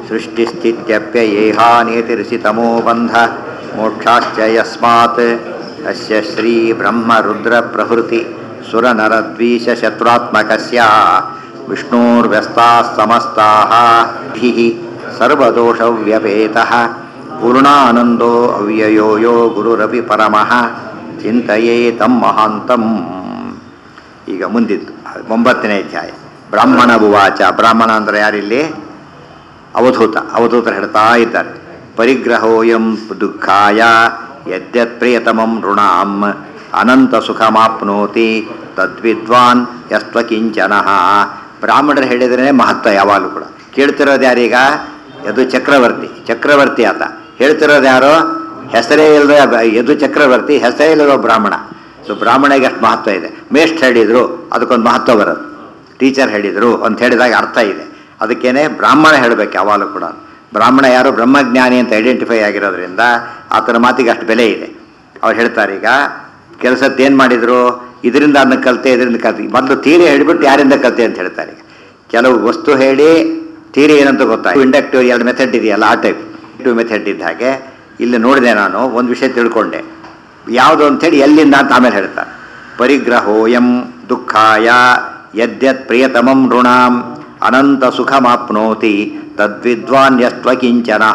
सृष्टिस्थित्यप्ययेहानेतिर्षितमो बन्ध मोक्षाश्च यस्मात् अस्य श्रीब्रह्मरुद्रप्रभृति सुरनरद्वीषशत्रुरात्मकस्य विष्णोर्व्यस्ताः समस्ताः भिः सर्वदोषव्यपेतः पूर्णानन्दो अव्ययो यो ಗುರುರಪಿ ಪರಮಃ ಚಿಂತೆಯೇ ತಮ್ಮ ಮಹಾಂತಂ ಈಗ ಮುಂದಿದ್ದು ಒಂಬತ್ತನೇ ಅಧ್ಯಾಯ ಬ್ರಾಹ್ಮಣ ಉವಾಚ ಬ್ರಾಹ್ಮಣ ಅಂದರೆ ಯಾರಿಲ್ಲಿ ಅವಧೂತ ಅವಧೂತರು ಹೇಳ್ತಾ ಇದ್ದಾರೆ ಪರಿಗ್ರಹೋಯಂ ದುಃಖಾಯ ಯದ್ಯತ್ ಪ್ರಿಯತಮಂ ನೃಣಾಂ ಅನಂತ ಸುಖಮಾಪ್ನೋತಿ ತದ್ವಿದ್ವಾನ್ ಯಸ್ತ್ವ ಕಿಂಚನ ಬ್ರಾಹ್ಮಣರು ಹೇಳಿದ್ರೆ ಮಹತ್ವ ಯಾವಾಗಲೂ ಕೂಡ ಕೇಳ್ತಿರೋದು ಯಾರೀಗ ಯದು ಚಕ್ರವರ್ತಿ ಚಕ್ರವರ್ತಿ ಆತ ಹೇಳ್ತಿರೋದು ಯಾರು ಹೆಸರೇ ಇಲ್ಲದ ಯದು ಚಕ್ರವರ್ತಿ ಹೆಸರೇ ಇಲ್ಲದ ಬ್ರಾಹ್ಮಣ ಸೊ ಬ್ರಾಹ್ಮಣಿಗೆ ಅಷ್ಟು ಮಹತ್ವ ಇದೆ ಮೇಷ್ಟ್ ಹೇಳಿದ್ರು ಅದಕ್ಕೊಂದು ಮಹತ್ವ ಬರೋದು ಟೀಚರ್ ಹೇಳಿದರು ಅಂತ ಹೇಳಿದಾಗ ಅರ್ಥ ಇದೆ ಅದಕ್ಕೇನೆ ಬ್ರಾಹ್ಮಣ ಹೇಳಬೇಕು ಯಾವಾಗಲೂ ಕೂಡ ಬ್ರಾಹ್ಮಣ ಯಾರು ಬ್ರಹ್ಮಜ್ಞಾನಿ ಅಂತ ಐಡೆಂಟಿಫೈ ಆಗಿರೋದ್ರಿಂದ ಆತನ ಮಾತಿಗೆ ಅಷ್ಟು ಬೆಲೆ ಇದೆ ಅವ್ರು ಹೇಳ್ತಾರೆ ಈಗ ಕೆಲಸದ್ದು ಏನು ಮಾಡಿದರು ಇದರಿಂದ ಅದನ್ನ ಕಲಿತೆ ಇದರಿಂದ ಕಲ್ತೆ ಮೊದಲು ತೀರಿ ಹೇಳಿಬಿಟ್ಟು ಯಾರಿಂದ ಕಲಿತೆ ಅಂತ ಹೇಳ್ತಾರೆ ಈಗ ಕೆಲವು ವಸ್ತು ಹೇಳಿ ತೀರಿ ಏನಂತ ಗೊತ್ತಾಯ್ತು ಇಂಡಕ್ಟಿವ್ ಎರಡು ಮೆಥಡ್ ಇದೆಯಲ್ಲ ಆ ಟೈಪ್ ಇಂಡಕ್ಟಿವ್ ಮೆಥಡ್ ಇದ್ದ ಹಾಗೆ ಇಲ್ಲಿ ನೋಡಿದೆ ನಾನು ಒಂದು ವಿಷಯ ತಿಳ್ಕೊಂಡೆ ಯಾವುದು ಅಂಥೇಳಿ ಎಲ್ಲಿಂದ ಅಂತ ಆಮೇಲೆ ಹೇಳ್ತಾರೆ ಪರಿಗ್ರಹೋಯಂ ದುಃಖಾಯ ಯದ್ಯತ್ ಪ್ರಿಯತಮಂ ಋಣಾಂ ಅನಂತ ಸುಖಮಾಪ್ನೋತಿ ತದ್ವಿದ್ವಾನ್ ಯಸ್ತ್ವ ಕಿಂಚನ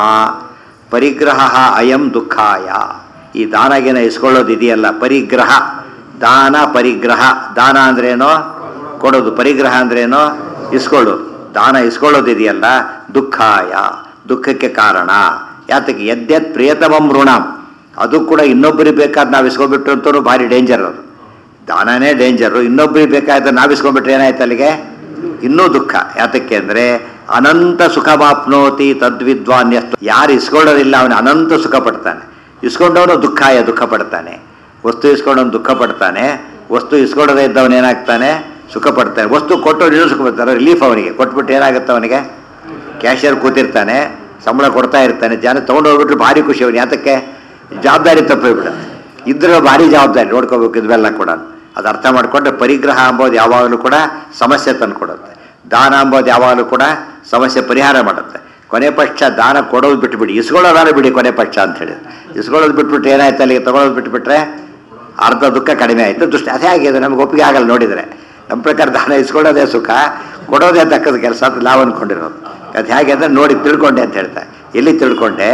ಪರಿಗ್ರಹ ಅಯಂ ದುಃಖಾಯ ಈ ದಾನಗಿನ ಇಸ್ಕೊಳ್ಳೋದು ಇದೆಯಲ್ಲ ಪರಿಗ್ರಹ ದಾನ ಪರಿಗ್ರಹ ದಾನ ಅಂದ್ರೇನೋ ಕೊಡೋದು ಪರಿಗ್ರಹ ಅಂದ್ರೇನೋ ಇಸ್ಕೊಳ್ಳೋದು ದಾನ ಇಸ್ಕೊಳ್ಳೋದು ಇದೆಯಲ್ಲ ದುಃಖಾಯ ದುಃಖಕ್ಕೆ ಕಾರಣ ಯಾತಕ್ಕೆ ಯದ್ಯತ್ ಪ್ರಿಯತಮಂ ಋಣಾಂ ಅದು ಕೂಡ ಇನ್ನೊಬ್ಬರಿಗೆ ಬೇಕಾದ ನಾವು ಇಸ್ಕೊಂಡ್ಬಿಟ್ಟು ಅಂತೂ ಭಾರಿ ಡೇಂಜರ್ ಅದು ದಾನನೇ ಡೇಂಜರು ಇನ್ನೊಬ್ಬರಿಗೆ ಬೇಕಾದ ನಾವು ಇಸ್ಕೊಂಡ್ಬಿಟ್ರೆ ಏನಾಯ್ತು ಅಲ್ಲಿಗೆ ಇನ್ನೂ ದುಃಖ ಯಾತಕ್ಕೆ ಅಂದರೆ ಅನಂತ ಸುಖಮಾಪ್ನೋತಿ ತದ್ವಿದ್ವಾನ್ಯಸ್ತು ಯಾರು ಇಸ್ಕೊಳ್ಳೋದಿಲ್ಲ ಅವನು ಅನಂತ ಸುಖ ಪಡ್ತಾನೆ ಇಸ್ಕೊಂಡವನು ದುಃಖಾಯ ದುಃಖ ಪಡ್ತಾನೆ ವಸ್ತು ಇಸ್ಕೊಂಡವನು ದುಃಖ ಪಡ್ತಾನೆ ವಸ್ತು ಇಸ್ಕೊಳ್ಳೋದೇ ಇದ್ದವನು ಏನಾಗ್ತಾನೆ ಸುಖ ಪಡ್ತಾನೆ ವಸ್ತು ಕೊಟ್ಟವನು ಇನ್ನೂ ಸುಖ ಪಡ್ತಾನೆ ರಿಲೀಫ್ ಅವನಿಗೆ ಕೊಟ್ಬಿಟ್ಟು ಏನಾಗುತ್ತೆ ಅವನಿಗೆ ಕ್ಯಾಶಿಯರ್ ಕೂತಿರ್ತಾನೆ ಸಂಬಳ ಕೊಡ್ತಾ ಇರ್ತಾನೆ ಜನ ತೊಗೊಂಡು ಹೋಗ್ಬಿಟ್ರೆ ಭಾರಿ ಖುಷಿ ಅವನು ಯಾತಕ್ಕೆ ಜವಾಬ್ದಾರಿ ತಪ್ಪಿಬಿಡುತ್ತೆ ಇದ್ರೆ ಭಾರಿ ಜವಾಬ್ದಾರಿ ನೋಡ್ಕೋಬೇಕು ಇದೆಲ್ಲ ಕೂಡ ಅದು ಅರ್ಥ ಮಾಡಿಕೊಂಡ್ರೆ ಪರಿಗ್ರಹ ಅಂಬೋದು ಯಾವಾಗಲೂ ಕೂಡ ಸಮಸ್ಯೆ ತಂದುಕೊಡುತ್ತೆ ದಾನ ಅಂಬೋದು ಯಾವಾಗಲೂ ಕೂಡ ಸಮಸ್ಯೆ ಪರಿಹಾರ ಮಾಡುತ್ತೆ ಕೊನೆ ಪಕ್ಷ ದಾನ ಕೊಡೋದು ಬಿಟ್ಬಿಡಿ ಇಸ್ಕೊಳ್ಳೋದಾರ ಬಿಡಿ ಕೊನೆ ಪಕ್ಷ ಅಂತ ಹೇಳಿ ಇಸ್ಕೊಳ್ಳೋದು ಬಿಟ್ಬಿಟ್ರೆ ಏನಾಯ್ತು ಅಲ್ಲಿಗೆ ತಗೊಳ್ಳೋದು ಬಿಟ್ಬಿಟ್ರೆ ಅರ್ಧ ದುಃಖ ಕಡಿಮೆ ಆಯಿತು ದುಷ್ಟ ಅದೇ ಆಗಿದೆ ನಮ್ಗೆ ಒಪ್ಪಿಗೆ ಆಗಲ್ಲ ನೋಡಿದರೆ ನಮ್ಮ ಪ್ರಕಾರ ದಾನ ಇಸ್ಕೊಳ್ಳೋದೇ ಸುಖ ಕೊಡೋದೇ ತಕ್ಕದ ಕೆಲಸ ಅಂತ ನಾವು ಅಂದ್ಕೊಂಡಿರೋದು ಅದು ಹೇಗೆ ಅಂದರೆ ನೋಡಿ ತಿಳ್ಕೊಂಡೆ ಅಂತ ಹೇಳ್ತಾರೆ ಎಲ್ಲಿ ತಿಳ್ಕೊಂಡೆ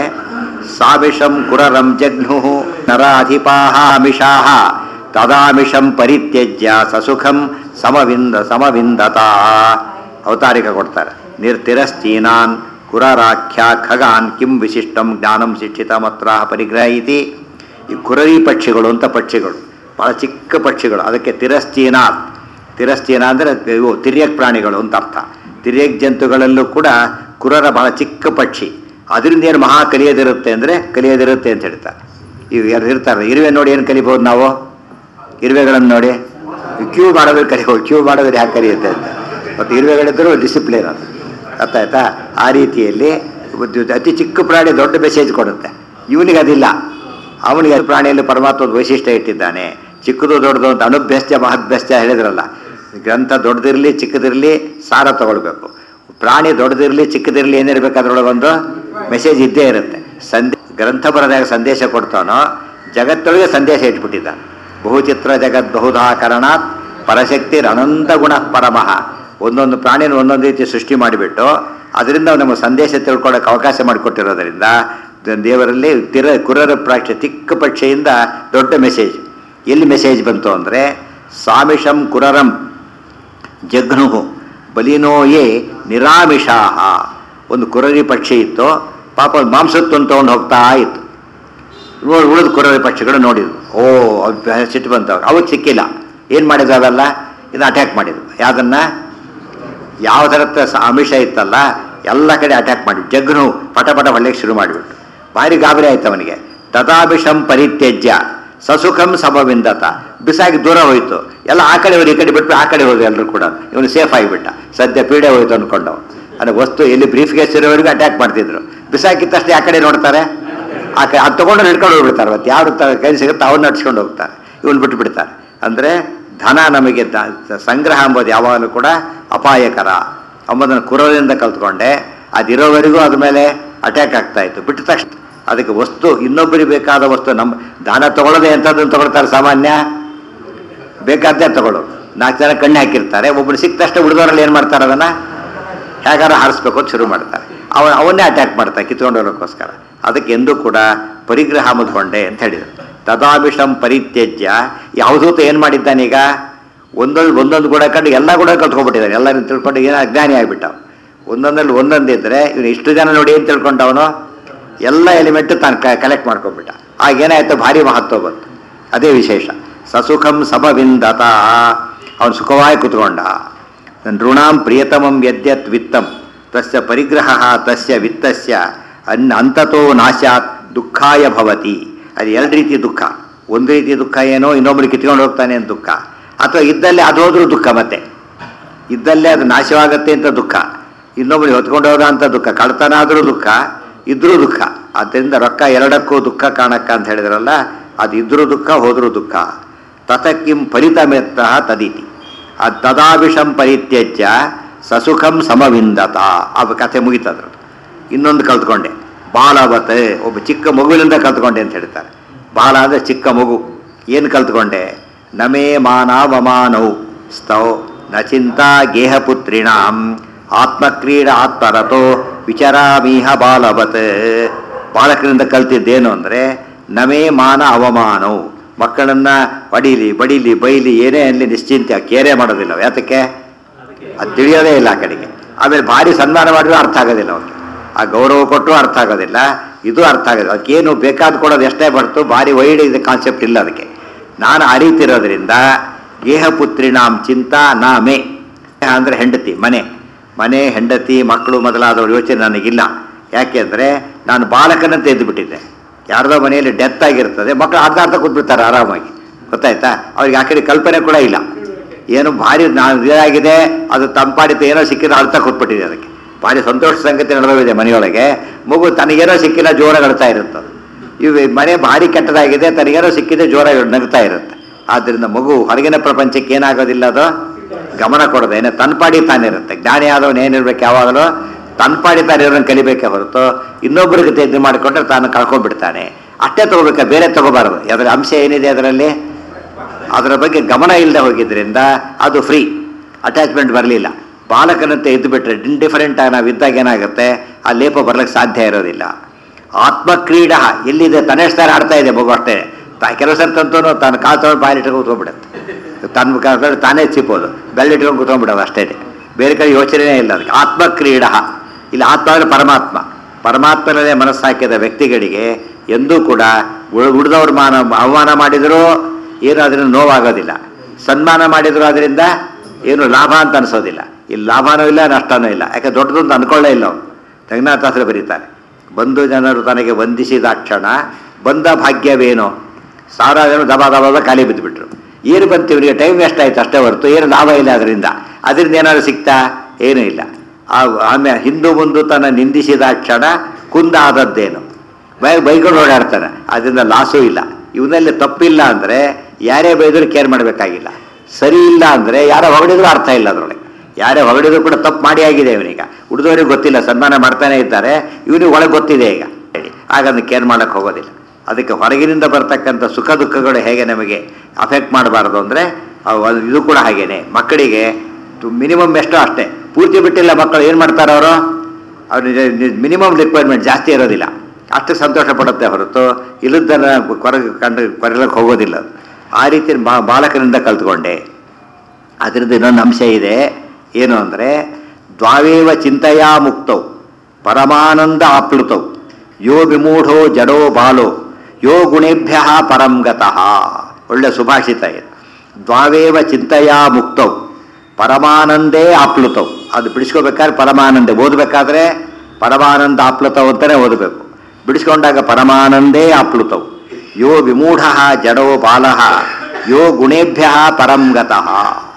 ಸಾಮಿಷಂ ಕುರರಂ ಜಘ್ನು ನರಾಧಿಪಾಹ ಅಮಿಷಾಹ ತದಾಮಿಷಂ ಪರಿತ್ಯಜ್ಯ ಸಸುಖಂ ಸಮವಿಂದ ಸಮವಿಂದತ ಅವತಾರಿಕ ಕೊಡ್ತಾರೆ ನಿರ್ತಿರಸ್ತೀನಾನ್ ಕುರರಾಖ್ಯ ಖಗಾನ್ ಕಿಂ ವಿಶಿಷ್ಟಂ ಜ್ಞಾನಂ ಶಿಕ್ಷಿತಮತ್ರ ಪರಿಗ್ರಹ ಇತಿ ಈ ಕುರರಿ ಪಕ್ಷಿಗಳು ಅಂತ ಪಕ್ಷಿಗಳು ಭಾಳ ಚಿಕ್ಕ ಪಕ್ಷಿಗಳು ಅದಕ್ಕೆ ತಿರಸ್ತೀನಾಥ್ ತಿರಸ್ತೀನ ಅಂದರೆ ಇವು ತಿರ್ಯಕ್ ಪ್ರಾಣಿಗಳು ಅಂತ ಅರ್ಥ ತಿರ್ಯಕ್ ಜಂತುಗಳಲ್ಲೂ ಕೂಡ ಕುರರ ಬಹಳ ಚಿಕ್ಕ ಪಕ್ಷಿ ಅದರಿಂದ ಏನು ಮಹಾ ಕಲಿಯೋದಿರುತ್ತೆ ಅಂದರೆ ಕಲಿಯೋದಿರುತ್ತೆ ಅಂತ ಹೇಳ್ತಾರೆ ಇವು ಯಾರು ಇರ್ತಾರೆ ಇರುವೆ ನೋಡಿ ಏನು ಕಲಿಬೋದು ನಾವು ಇರುವೆಗಳನ್ನು ನೋಡಿ ಕ್ಯೂ ಮಾಡೋದ್ರೆ ಕಲಿಬೋದು ಕ್ಯೂ ಮಾಡೋದ್ರೆ ಯಾಕೆ ಕಲಿಯುತ್ತೆ ಅಂತ ಮತ್ತು ಇರುವೆಗಳಿದ್ದರೂ ಡಿಸಿಪ್ಲಿನ್ ಅದು ಅರ್ಥ ಆಯ್ತಾ ಆ ರೀತಿಯಲ್ಲಿ ಅತಿ ಚಿಕ್ಕ ಪ್ರಾಣಿ ದೊಡ್ಡ ಮೆಸೇಜ್ ಕೊಡುತ್ತೆ ಇವನಿಗೆ ಅದಿಲ್ಲ ಅವನಿಗೆ ಪ್ರಾಣಿಯಲ್ಲಿ ಪರಮಾತ್ಮದ ವೈಶಿಷ್ಟ್ಯ ಇಟ್ಟಿದ್ದಾನೆ ಚಿಕ್ಕದು ದೊಡ್ಡದು ಅಂತ ಅನುಭ್ಯಸ್ತ ಮಹಭ್ಯಸ್ತ ಹೇಳಿದ್ರಲ್ಲ ಗ್ರಂಥ ದೊಡ್ಡದಿರಲಿ ಚಿಕ್ಕದಿರಲಿ ಸಾರ ತಗೊಳ್ಬೇಕು ಪ್ರಾಣಿ ದೊಡ್ಡದಿರಲಿ ಚಿಕ್ಕದಿರಲಿ ಏನಿರಬೇಕು ಅದರೊಳಗೆ ಒಂದು ಮೆಸೇಜ್ ಇದ್ದೇ ಇರುತ್ತೆ ಸಂದೇ ಗ್ರಂಥ ಬರದಾಗ ಸಂದೇಶ ಕೊಡ್ತಾನೋ ಜಗತ್ತೊಳಗೆ ಸಂದೇಶ ಇಟ್ಬಿಟ್ಟಿದ್ದಾನೆ ಬಹುಚಿತ್ರ ಜಗತ್ ಬಹುಧಾಕರಣಾತ್ ಪರಶಕ್ತಿ ಅನಂತ ಗುಣ ಪರಮಃ ಒಂದೊಂದು ಪ್ರಾಣಿನ ಒಂದೊಂದು ರೀತಿ ಸೃಷ್ಟಿ ಮಾಡಿಬಿಟ್ಟು ಅದರಿಂದ ನಮಗೆ ಸಂದೇಶ ತಿಳ್ಕೊಳ್ಳೋಕೆ ಅವಕಾಶ ಮಾಡಿಕೊಟ್ಟಿರೋದರಿಂದ ದೇವರಲ್ಲಿ ತಿರ ಕುರರ ಪ್ರಾಕ್ಷ ಚಿಕ್ಕ ಪಕ್ಷೆಯಿಂದ ದೊಡ್ಡ ಮೆಸೇಜ್ ಎಲ್ಲಿ ಮೆಸೇಜ್ ಬಂತು ಅಂದರೆ ಸಾಮಿಷಂ ಕುರರಂ ಜಘ್ನು ಬಲಿನೋಯೇ ನಿರಾಮಿಷಾಹ ಒಂದು ಕುರರಿ ಪಕ್ಷಿ ಇತ್ತು ಪಾಪ ಒಂದು ಮಾಂಸತ್ತೊಂದು ತೊಗೊಂಡು ಹೋಗ್ತಾ ಇತ್ತು ನೋಡಿ ಉಳಿದ ಕುರರಿ ಪಕ್ಷಿಗಳು ನೋಡಿದ್ರು ಓ ಅದು ಸಿಟ್ಟು ಬಂತವ್ರು ಅವಾಗ ಸಿಕ್ಕಿಲ್ಲ ಏನು ಮಾಡಿದ್ರು ಅವೆಲ್ಲ ಇದು ಅಟ್ಯಾಕ್ ಮಾಡಿದ್ರು ಯಾವುದನ್ನು ಯಾವ ಥರದ ಆಮಿಷ ಇತ್ತಲ್ಲ ಎಲ್ಲ ಕಡೆ ಅಟ್ಯಾಕ್ ಮಾಡಿ ಜಗ್ನು ಪಟ ಪಟ ಹೊಳ್ಳಿಗೆ ಶುರು ಮಾಡಿಬಿಟ್ಟು ಭಾರಿ ಗಾಬರಿ ಆಯ್ತು ಅವನಿಗೆ ತಥಾಭಿಷಂ ಪರಿತ್ಯಜ್ಯ ಸಸುಖಂ ಸಮವಿಂದತ ಬಿಸಾಗಿ ದೂರ ಹೋಯ್ತು ಎಲ್ಲ ಆ ಕಡೆ ಹೋಗಿ ಈ ಕಡೆ ಬಿಟ್ಟು ಆ ಕಡೆ ಹೋದ್ರು ಎಲ್ಲರೂ ಕೂಡ ಇವನು ಸೇಫ್ ಆಗಿಬಿಟ್ಟ ಸದ್ಯ ಪೀಡೆ ಹೋಯ್ತು ಅಂದ್ಕೊಂಡವು ಅಂದರೆ ವಸ್ತು ಎಲ್ಲಿ ಬ್ರೀಫ್ ಕೇಸ್ ಇರೋವರೆಗೂ ಅಟ್ಯಾಕ್ ಮಾಡ್ತಿದ್ರು ಬಿಸಾಕಿತ್ತಷ್ಟೇ ಆ ಕಡೆ ನೋಡ್ತಾರೆ ಆ ಕಡೆ ಅದು ತೊಗೊಂಡು ಹಿಡ್ಕೊಂಡು ಹೋಗ್ಬಿಡ್ತಾರೆ ಮತ್ತೆ ಯಾರು ಕೈ ಸಿಗುತ್ತೆ ಅವ್ನು ನಡ್ಸ್ಕೊಂಡು ಹೋಗ್ತಾರೆ ಇವನು ಬಿಟ್ಟು ಬಿಡ್ತಾರೆ ಅಂದರೆ ಧನ ನಮಗೆ ದ- ಸಂಗ್ರಹ ಎಂಬುದು ಯಾವಾಗಲೂ ಕೂಡ ಅಪಾಯಕರ ಎಂಬುದನ್ನು ಕುರದಿಂದ ಕಲ್ತ್ಕೊಂಡೆ ಅದಿರೋವರೆಗೂ ಅದ್ರ ಮೇಲೆ ಅಟ್ಯಾಕ್ ಆಗ್ತಾ ಇತ್ತು ಬಿಟ್ಟ ತಕ್ಷಣ ಅದಕ್ಕೆ ವಸ್ತು ಇನ್ನೊಬ್ಬರಿಗೆ ಬೇಕಾದ ವಸ್ತು ನಮ್ಮ ದಾನ ತಗೊಳ್ಳೋದೇ ಎಂಥದ್ದನ್ನು ತಗೊಳ್ತಾರೆ ಸಾಮಾನ್ಯ ಬೇಕಾದ್ದೇ ತಗೊಳ್ಳೋದು ನಾಲ್ಕು ಜನ ಕಣ್ಣು ಹಾಕಿರ್ತಾರೆ ಒಬ್ಬರು ಸಿಕ್ಕ ತಕ್ಷಣ ಉಳಿದವರಲ್ಲಿ ಏನು ಮಾಡ್ತಾರೆ ಅದನ್ನು ಹೇಗಾರ ಹಾರಿಸ್ಬೇಕು ಅಂತ ಶುರು ಮಾಡ್ತಾರೆ ಅವ ಅವನ್ನೇ ಅಟ್ಯಾಕ್ ಮಾಡ್ತಾರೆ ಕಿತ್ಕೊಂಡು ಹೋಗೋಕ್ಕೋಸ್ಕರ ಅದಕ್ಕೆ ಎಂದೂ ಕೂಡ ಪರಿಗ್ರಹ ಮುದ್ಕೊಂಡೆ ಅಂತ ಹೇಳಿದರು ತದಾಭಿಷಂ ಪರಿತ್ಯಜ್ಯ ಯಾವುದೂತ ಏನು ಮಾಡಿದ್ದಾನೀಗ ಒಂದೊಂದು ಒಂದೊಂದು ಗುಣ ಕಂಡು ಎಲ್ಲ ಗುಣ ಕಲ್ತ್ಕೊಂಡ್ಬಿಟ್ಟಿದ್ದಾನೆ ಎಲ್ಲ ತಿಳ್ಕೊಂಡು ಏನೋ ಅಜ್ಞಾನಿ ಆಗಿಬಿಟ್ಟ ಒಂದೊಂದಲ್ಲಿ ಒಂದೊಂದಿದ್ರೆ ಇವನು ಇಷ್ಟು ಜನ ನೋಡಿ ಏನು ತಿಳ್ಕೊಂಡವನು ಎಲ್ಲ ಎಲಿಮೆಂಟ್ ತಾನು ಕಲೆಕ್ಟ್ ಮಾಡ್ಕೊಂಡ್ಬಿಟ್ಟ ಆಗೇನಾಯ್ತು ಭಾರಿ ಮಹತ್ವ ಬಂತು ಅದೇ ವಿಶೇಷ ಸಸುಖಂ ಸಮವಿಂದತ ಅವನು ಸುಖವಾಗಿ ಕುತ್ಕೊಂಡ ನೃಣಾಂ ಪ್ರಿಯತಮಂ ಯದ್ಯತ್ ವಿತ್ತಂ ತಸ್ಯ ಪರಿಗ್ರಹ ತಸ್ಯ ವಿತ್ತಸ್ಯ ಅನ್ ಅಂತತೋ ನಾಶಾತ್ ದುಃಖಾಯ ಭವತಿ ಅದು ಎರಡು ರೀತಿ ದುಃಖ ಒಂದು ರೀತಿ ದುಃಖ ಏನೋ ಇನ್ನೊಬ್ರು ಕಿತ್ಕೊಂಡು ಹೋಗ್ತಾನೆ ಅಂತ ದುಃಖ ಅಥವಾ ಇದ್ದಲ್ಲೇ ಅದು ಹೋದ್ರೂ ದುಃಖ ಮತ್ತೆ ಇದ್ದಲ್ಲೇ ಅದು ನಾಶವಾಗತ್ತೆ ಅಂತ ದುಃಖ ಇನ್ನೊಬ್ರಿಗೆ ಹೊತ್ಕೊಂಡು ಹೋದ ಅಂತ ದುಃಖ ಕಳ್ತನ ಆದರೂ ದುಃಖ ಇದ್ರೂ ದುಃಖ ಆದ್ದರಿಂದ ರೊಕ್ಕ ಎರಡಕ್ಕೂ ದುಃಖ ಕಾಣಕ್ಕ ಅಂತ ಹೇಳಿದ್ರಲ್ಲ ಅದು ಇದ್ರೂ ದುಃಖ ಹೋದ್ರೂ ದುಃಖ ತತಕ್ಕಿಂ ಫಲಿತಮೆತ್ತ ತದಿತಿ ಆ ತದಾಭಿಷಂ ಪರಿತ್ಯಜ್ಯ ಸಸುಖಂ ಸಮವಿಂದತ ಆ ಕಥೆ ಮುಗಿತದ್ರು ಇನ್ನೊಂದು ಕಲ್ತ್ಕೊಂಡೆ ಬಾಲವತ್ ಒಬ್ಬ ಚಿಕ್ಕ ಮಗುವಿನಿಂದ ಕಲ್ತ್ಕೊಂಡೆ ಅಂತ ಹೇಳ್ತಾರೆ ಬಾಲ ಅಂದರೆ ಚಿಕ್ಕ ಮಗು ಏನು ಕಲ್ತ್ಕೊಂಡೆ ನಮೇ ಮಾನವಮಾನೌ ಸ್ತೌ ನ ಚಿಂತಾ ಗೇಹಪುತ್ರಿಣಾಂ ಆತ್ಮಕ್ರೀಡ ಆತ್ಮರಥೋ ವಿಚರಾಮೀಹ ಬಾಲವತ್ ಬಾಲಕರಿಂದ ಕಲ್ತಿದ್ದೇನು ಅಂದರೆ ನಮೇ ಮಾನ ಅವಮಾನವು ಮಕ್ಕಳನ್ನ ಹೊಡೀಲಿ ಬಡೀಲಿ ಬೈಲಿ ಏನೇ ಅನ್ನಲಿ ನಿಶ್ಚಿಂತೆ ಕೇರೆ ಮಾಡೋದಿಲ್ಲ ಯಾತಕ್ಕೆ ಅದು ತಿಳಿಯೋದೇ ಇಲ್ಲ ಆ ಕಡೆಗೆ ಆಮೇಲೆ ಭಾರಿ ಸನ್ಮಾನ ಮಾಡಿದ್ರು ಅರ್ಥ ಆಗೋದಿಲ್ಲ ಅವ್ರಿಗೆ ಆ ಗೌರವ ಕೊಟ್ಟರು ಅರ್ಥ ಆಗೋದಿಲ್ಲ ಇದು ಅರ್ಥ ಆಗೋದಿಲ್ಲ ಅದಕ್ಕೇನು ಬೇಕಾದ ಕೊಡೋದು ಎಷ್ಟೇ ಬರ್ತು ಭಾರಿ ವೈಡ್ ಇದು ಕಾನ್ಸೆಪ್ಟ್ ಇಲ್ಲ ಅದಕ್ಕೆ ನಾನು ಅರಿತಿರೋದ್ರಿಂದ ಗೇಹಪುತ್ರಿನಾಂ ಚಿಂತಾ ನಾ ಮೇ ಅಂದರೆ ಹೆಂಡತಿ ಮನೆ ಮನೆ ಹೆಂಡತಿ ಮಕ್ಕಳು ಮೊದಲಾದವ್ರ ಯೋಚನೆ ನನಗಿಲ್ಲ ಯಾಕೆಂದರೆ ನಾನು ಬಾಲಕನಂತ ಎದ್ದು ಬಿಟ್ಟಿದ್ದೆ ಯಾರ್ದೋ ಮನೆಯಲ್ಲಿ ಡೆತ್ ಆಗಿರ್ತದೆ ಮಕ್ಕಳು ಅರ್ಧ ಅರ್ಧ ಕೂತ್ಬಿಡ್ತಾರೆ ಆರಾಮಾಗಿ ಗೊತ್ತಾಯ್ತಾ ಅವ್ರಿಗೆ ಆ ಕಡೆ ಕಲ್ಪನೆ ಕೂಡ ಇಲ್ಲ ಏನು ಭಾರಿ ನಾನು ಇದಾಗಿದೆ ಅದು ತಂಪಾಡಿತು ಏನೋ ಸಿಕ್ಕಿದ್ರೆ ಅಳ್ತಾ ಕೂತ್ಬಿಟ್ಟಿದೆ ಅದಕ್ಕೆ ಭಾರಿ ಸಂತೋಷ ಸಂಗತಿ ನಡೆದೋಗಿದೆ ಮನೆಯೊಳಗೆ ಮಗು ತನಗೇನೋ ಸಿಕ್ಕಿಲ್ಲ ಜೋರಾಗಿ ಅಳ್ತಾ ಇರುತ್ತೆ ಅದು. ಇವು ಮನೆ ಭಾರಿ ಕೆಟ್ಟದಾಗಿದೆ ತನಗೇನೋ ಸಿಕ್ಕಿದೆ ಜೋರಾಗಿ ನಗ್ತಾ ಇರುತ್ತೆ ಆದ್ದರಿಂದ ಮಗು ಹೊರಗಿನ ಪ್ರಪಂಚಕ್ಕೆ ಏನಾಗೋದಿಲ್ಲ ಅದು ಗಮನ ಕೊಡೋದು ಏನೋ ತನ್ಪಾಡಿ ತಾನಿರುತ್ತೆ ಜ್ಞಾನಿ ಆದವನು ಏನಿರ್ಬೇಕು ಯಾವಾಗಲೂ ತನ್ಪಾಡಿ ತಾನಿರೋನ್ ಕಲಿಬೇಕೇ ಹೊರತು ಇನ್ನೊಬ್ಬರಿಗೆ ತೆಗೆದು ಮಾಡಿಕೊಂಡ್ರೆ ತಾನು ಕಳ್ಕೊಂಡ್ಬಿಡ್ತಾನೆ ಅಷ್ಟೇ ತಗೋಬೇಕಾ ಬೇರೆ ತಗೋಬಾರದು ಅದರ ಅಂಶ ಏನಿದೆ ಅದರಲ್ಲಿ ಅದರ ಬಗ್ಗೆ ಗಮನ ಇಲ್ಲದೆ ಹೋಗಿದ್ರಿಂದ ಅದು ಫ್ರೀ ಅಟ್ಯಾಚ್ಮೆಂಟ್ ಬರಲಿಲ್ಲ ಬಾಲಕನಂತೆ ಇದ್ದು ಬಿಟ್ರೆ ಇಂಡಿಫರೆಂಟ್ ಆಗಿ ನಾವು ಇದ್ದಾಗ ಏನಾಗುತ್ತೆ ಆ ಲೇಪ ಬರ್ಲಿಕ್ಕೆ ಸಾಧ್ಯ ಇರೋದಿಲ್ಲ ಆತ್ಮಕ್ರೀಡ ಎಲ್ಲಿದೆ ತನ್ನೆಷ್ಟಾರೆ ಆಡ್ತಾ ಇದೆ ಮಗು ಅಷ್ಟೇ ತಾ ಕೆಲವು ಸರ್ಕಂತೂ ತಾನು ಕಾಲು ತಗೊಂಡು ಬಾಯಿಲಿಟ್ಕೊಂಡು ಕೂತ್ಕೊಂಡ್ಬಿಡುತ್ತೆ ತನ್ನ ಕಾಲು ತಾನೇ ಚಿಪ್ಪೋದು ಬೆಳ್ಳಿಟ್ಕೊಂಡು ಕೂತ್ಕೊಂಡ್ಬಿಡೋದು ಅಷ್ಟೇ ಬೇರೆ ಕಡೆ ಯೋಚನೆಯೇ ಇಲ್ಲ ಅದಕ್ಕೆ ಆತ್ಮಕ್ರೀಡ ಇಲ್ಲಿ ಆತ್ಮ ಅಂದರೆ ಪರಮಾತ್ಮ ಪರಮಾತ್ಮನಲ್ಲೇ ಮನಸ್ಸಾಕಿದ ವ್ಯಕ್ತಿಗಳಿಗೆ ಎಂದೂ ಕೂಡ ಉಳಿದವ್ರ ಮಾನ ಅವಮಾನ ಮಾಡಿದರೂ ಏನು ಅದರಿಂದ ನೋವಾಗೋದಿಲ್ಲ ಸನ್ಮಾನ ಮಾಡಿದ್ರು ಅದರಿಂದ ಏನು ಲಾಭ ಅಂತ ಅನಿಸೋದಿಲ್ಲ ಇಲ್ಲಿ ಲಾಭನೂ ಇಲ್ಲ ನಷ್ಟನೂ ಇಲ್ಲ ಯಾಕೆ ದೊಡ್ಡದೊಂದು ಅನ್ಕೊಳ್ಳೇ ಇಲ್ಲ ಅವನು ತಜ್ಞಾತಾಸ್ತ್ರ ಬರೀತಾರೆ ಬಂಧು ಜನರು ತನಗೆ ವಂದಿಸಿದ ಕ್ಷಣ ಬಂದ ಭಾಗ್ಯವೇನೋ ಸಾವಿರ ಜನ ದಬಾ ದಬಾದ ಖಾಲಿ ಬಿದ್ದುಬಿಟ್ರು ಏನು ಬಂತು ಇವರಿಗೆ ಟೈಮ್ ವೇಸ್ಟ್ ಆಯ್ತು ಅಷ್ಟೇ ಹೊರತು ಏನು ಲಾಭ ಇಲ್ಲ ಅದರಿಂದ ಅದರಿಂದ ಏನಾದ್ರು ಸಿಗ್ತಾ ಏನೂ ಇಲ್ಲ ಆ ಆಮೇಲೆ ಹಿಂದೂ ಮುಂದು ತನ್ನ ನಿಂದಿಸಿದ ಕ್ಷಣ ಕುಂದಾದದ್ದೇನು ಬೈ ಬೈಕೊಂಡು ಓಡಾಡ್ತಾನೆ ಅದರಿಂದ ಲಾಸೂ ಇಲ್ಲ ಇವನಲ್ಲಿ ತಪ್ಪಿಲ್ಲ ಅಂದರೆ ಯಾರೇ ಬೈದರೂ ಕೇರ್ ಮಾಡಬೇಕಾಗಿಲ್ಲ ಸರಿ ಇಲ್ಲ ಅಂದರೆ ಯಾರೋ ಹೊಗಳಿದ್ರು ಅರ್ಥ ಇಲ್ಲ ಅದರೊಳಗೆ ಯಾರೇ ಹೊಗಳಿದ್ರು ಕೂಡ ತಪ್ಪು ಮಾಡಿ ಆಗಿದೆ ಇವನೀಗ ಉಳಿದವರಿಗೆ ಗೊತ್ತಿಲ್ಲ ಸನ್ಮಾನ ಮಾಡ್ತಾನೆ ಇದ್ದಾರೆ ಇವನಿಗೆ ಒಳಗೆ ಗೊತ್ತಿದೆ ಈಗ ಹೇಳಿ ಆಗ ಅದನ್ನು ಕೇರ್ ಮಾಡೋಕ್ಕೆ ಹೋಗೋದಿಲ್ಲ ಅದಕ್ಕೆ ಹೊರಗಿನಿಂದ ಬರ್ತಕ್ಕಂಥ ಸುಖ ದುಃಖಗಳು ಹೇಗೆ ನಮಗೆ ಅಫೆಕ್ಟ್ ಮಾಡಬಾರ್ದು ಅಂದರೆ ಇದು ಕೂಡ ಹಾಗೇನೆ ಮಕ್ಕಳಿಗೆ ಮಿನಿಮಮ್ ಎಷ್ಟೋ ಅಷ್ಟೇ ಪೂರ್ತಿ ಬಿಟ್ಟಿಲ್ಲ ಮಕ್ಕಳು ಏನು ಮಾಡ್ತಾರೆ ಅವರು ಅವ್ರು ಮಿನಿಮಮ್ ರಿಕ್ವೈರ್ಮೆಂಟ್ ಜಾಸ್ತಿ ಇರೋದಿಲ್ಲ ಅಷ್ಟು ಸಂತೋಷ ಪಡುತ್ತೆ ಹೊರತು ಇಲ್ಲದನ್ನ ಕೊರಗೆ ಕಂಡು ಕೊರಲಕ್ಕೆ ಹೋಗೋದಿಲ್ಲ ಅದು. ಆ ರೀತಿ ಬಾ ಬಾಲಕನಿಂದ ಕಲ್ತ್ಕೊಂಡೆ ಅದರಿಂದ ಇನ್ನೊಂದು ಅಂಶ ಇದೆ ಏನು ಅಂದರೆ ದ್ವಾವೇವ ಚಿಂತೆಯಾ ಮುಕ್ತೌ ಪರಮಾನಂದ ಆಪ್ಲುತೌ ಯೋ ವಿಮೂಢೋ ಜಡೋ ಬಾಲೋ ಯೋ ಗುಣೇಭ್ಯ ಪರಂ ಗತಃ ಒಳ್ಳೆ ಸುಭಾಷಿತ ಇದು ದ್ವಾವೇವ ಚಿಂತೆಯಾ ಮುಕ್ತೌ ಪರಮಾನಂದೇ ಆಪ್ಲುತೌ ಅದು ಬಿಡಿಸ್ಕೋಬೇಕಾದ್ರೆ ಪರಮಾನಂದ ಓದಬೇಕಾದ್ರೆ ಪರಮಾನಂದ ಆಪ್ಲುತೌ ಅಂತಲೇ ಓದಬೇಕು ಬಿಡಿಸ್ಕೊಂಡಾಗ ಪರಮಾನಂದೇ ಆಪ್ಲುತೌ ಯೋ ವಿಮೂಢ ಜಡೋ ಬಾಲಃ ಯೋ ಗುಣೇಭ್ಯ ಪರಂ ಗತಃ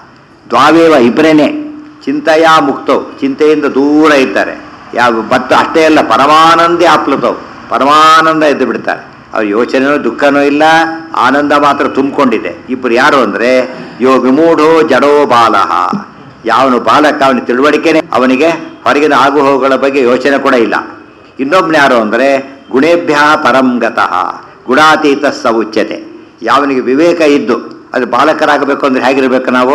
ದ್ವಾವೇವ ಇಬ್ಬರೇನೆ ಚಿಂತೆಯ ಮುಕ್ತವು ಚಿಂತೆಯಿಂದ ದೂರ ಇದ್ದಾರೆ ಯಾವ ಬಟ್ ಅಷ್ಟೇ ಅಲ್ಲ ಪರಮಾನಂದೇ ಆಪ್ಲುತವು ಪರಮಾನಂದ ಎದ್ದು ಬಿಡ್ತಾರೆ ಅವ್ರ ಯೋಚನೆಯೂ ದುಃಖನೂ ಇಲ್ಲ ಆನಂದ ಮಾತ್ರ ತುಂಬಿಕೊಂಡಿದೆ ಇಬ್ಬರು ಯಾರು ಅಂದರೆ ಯೋ ವಿಮೂಢೋ ಜಡೋ ಬಾಲಃ ಯಾವನು ಬಾಲಕ ಅವನ ತಿಳುವಳಿಕೆನೇ ಅವನಿಗೆ ಹೊರಗಿನ ಆಗು ಹೋಗುಗಳ ಬಗ್ಗೆ ಯೋಚನೆ ಕೂಡ ಇಲ್ಲ ಇನ್ನೊಬ್ನು ಯಾರು ಅಂದರೆ ಗುಣೇಭ್ಯ ಪರಂಗತಃ ಗುಣಾತೀತ ಸ ಉಚ್ಯತೆ ಯಾವನಿಗೆ ವಿವೇಕ ಇದ್ದು ಅದು ಬಾಲಕರಾಗಬೇಕು ಅಂದ್ರೆ ಹೇಗಿರ್ಬೇಕು ನಾವು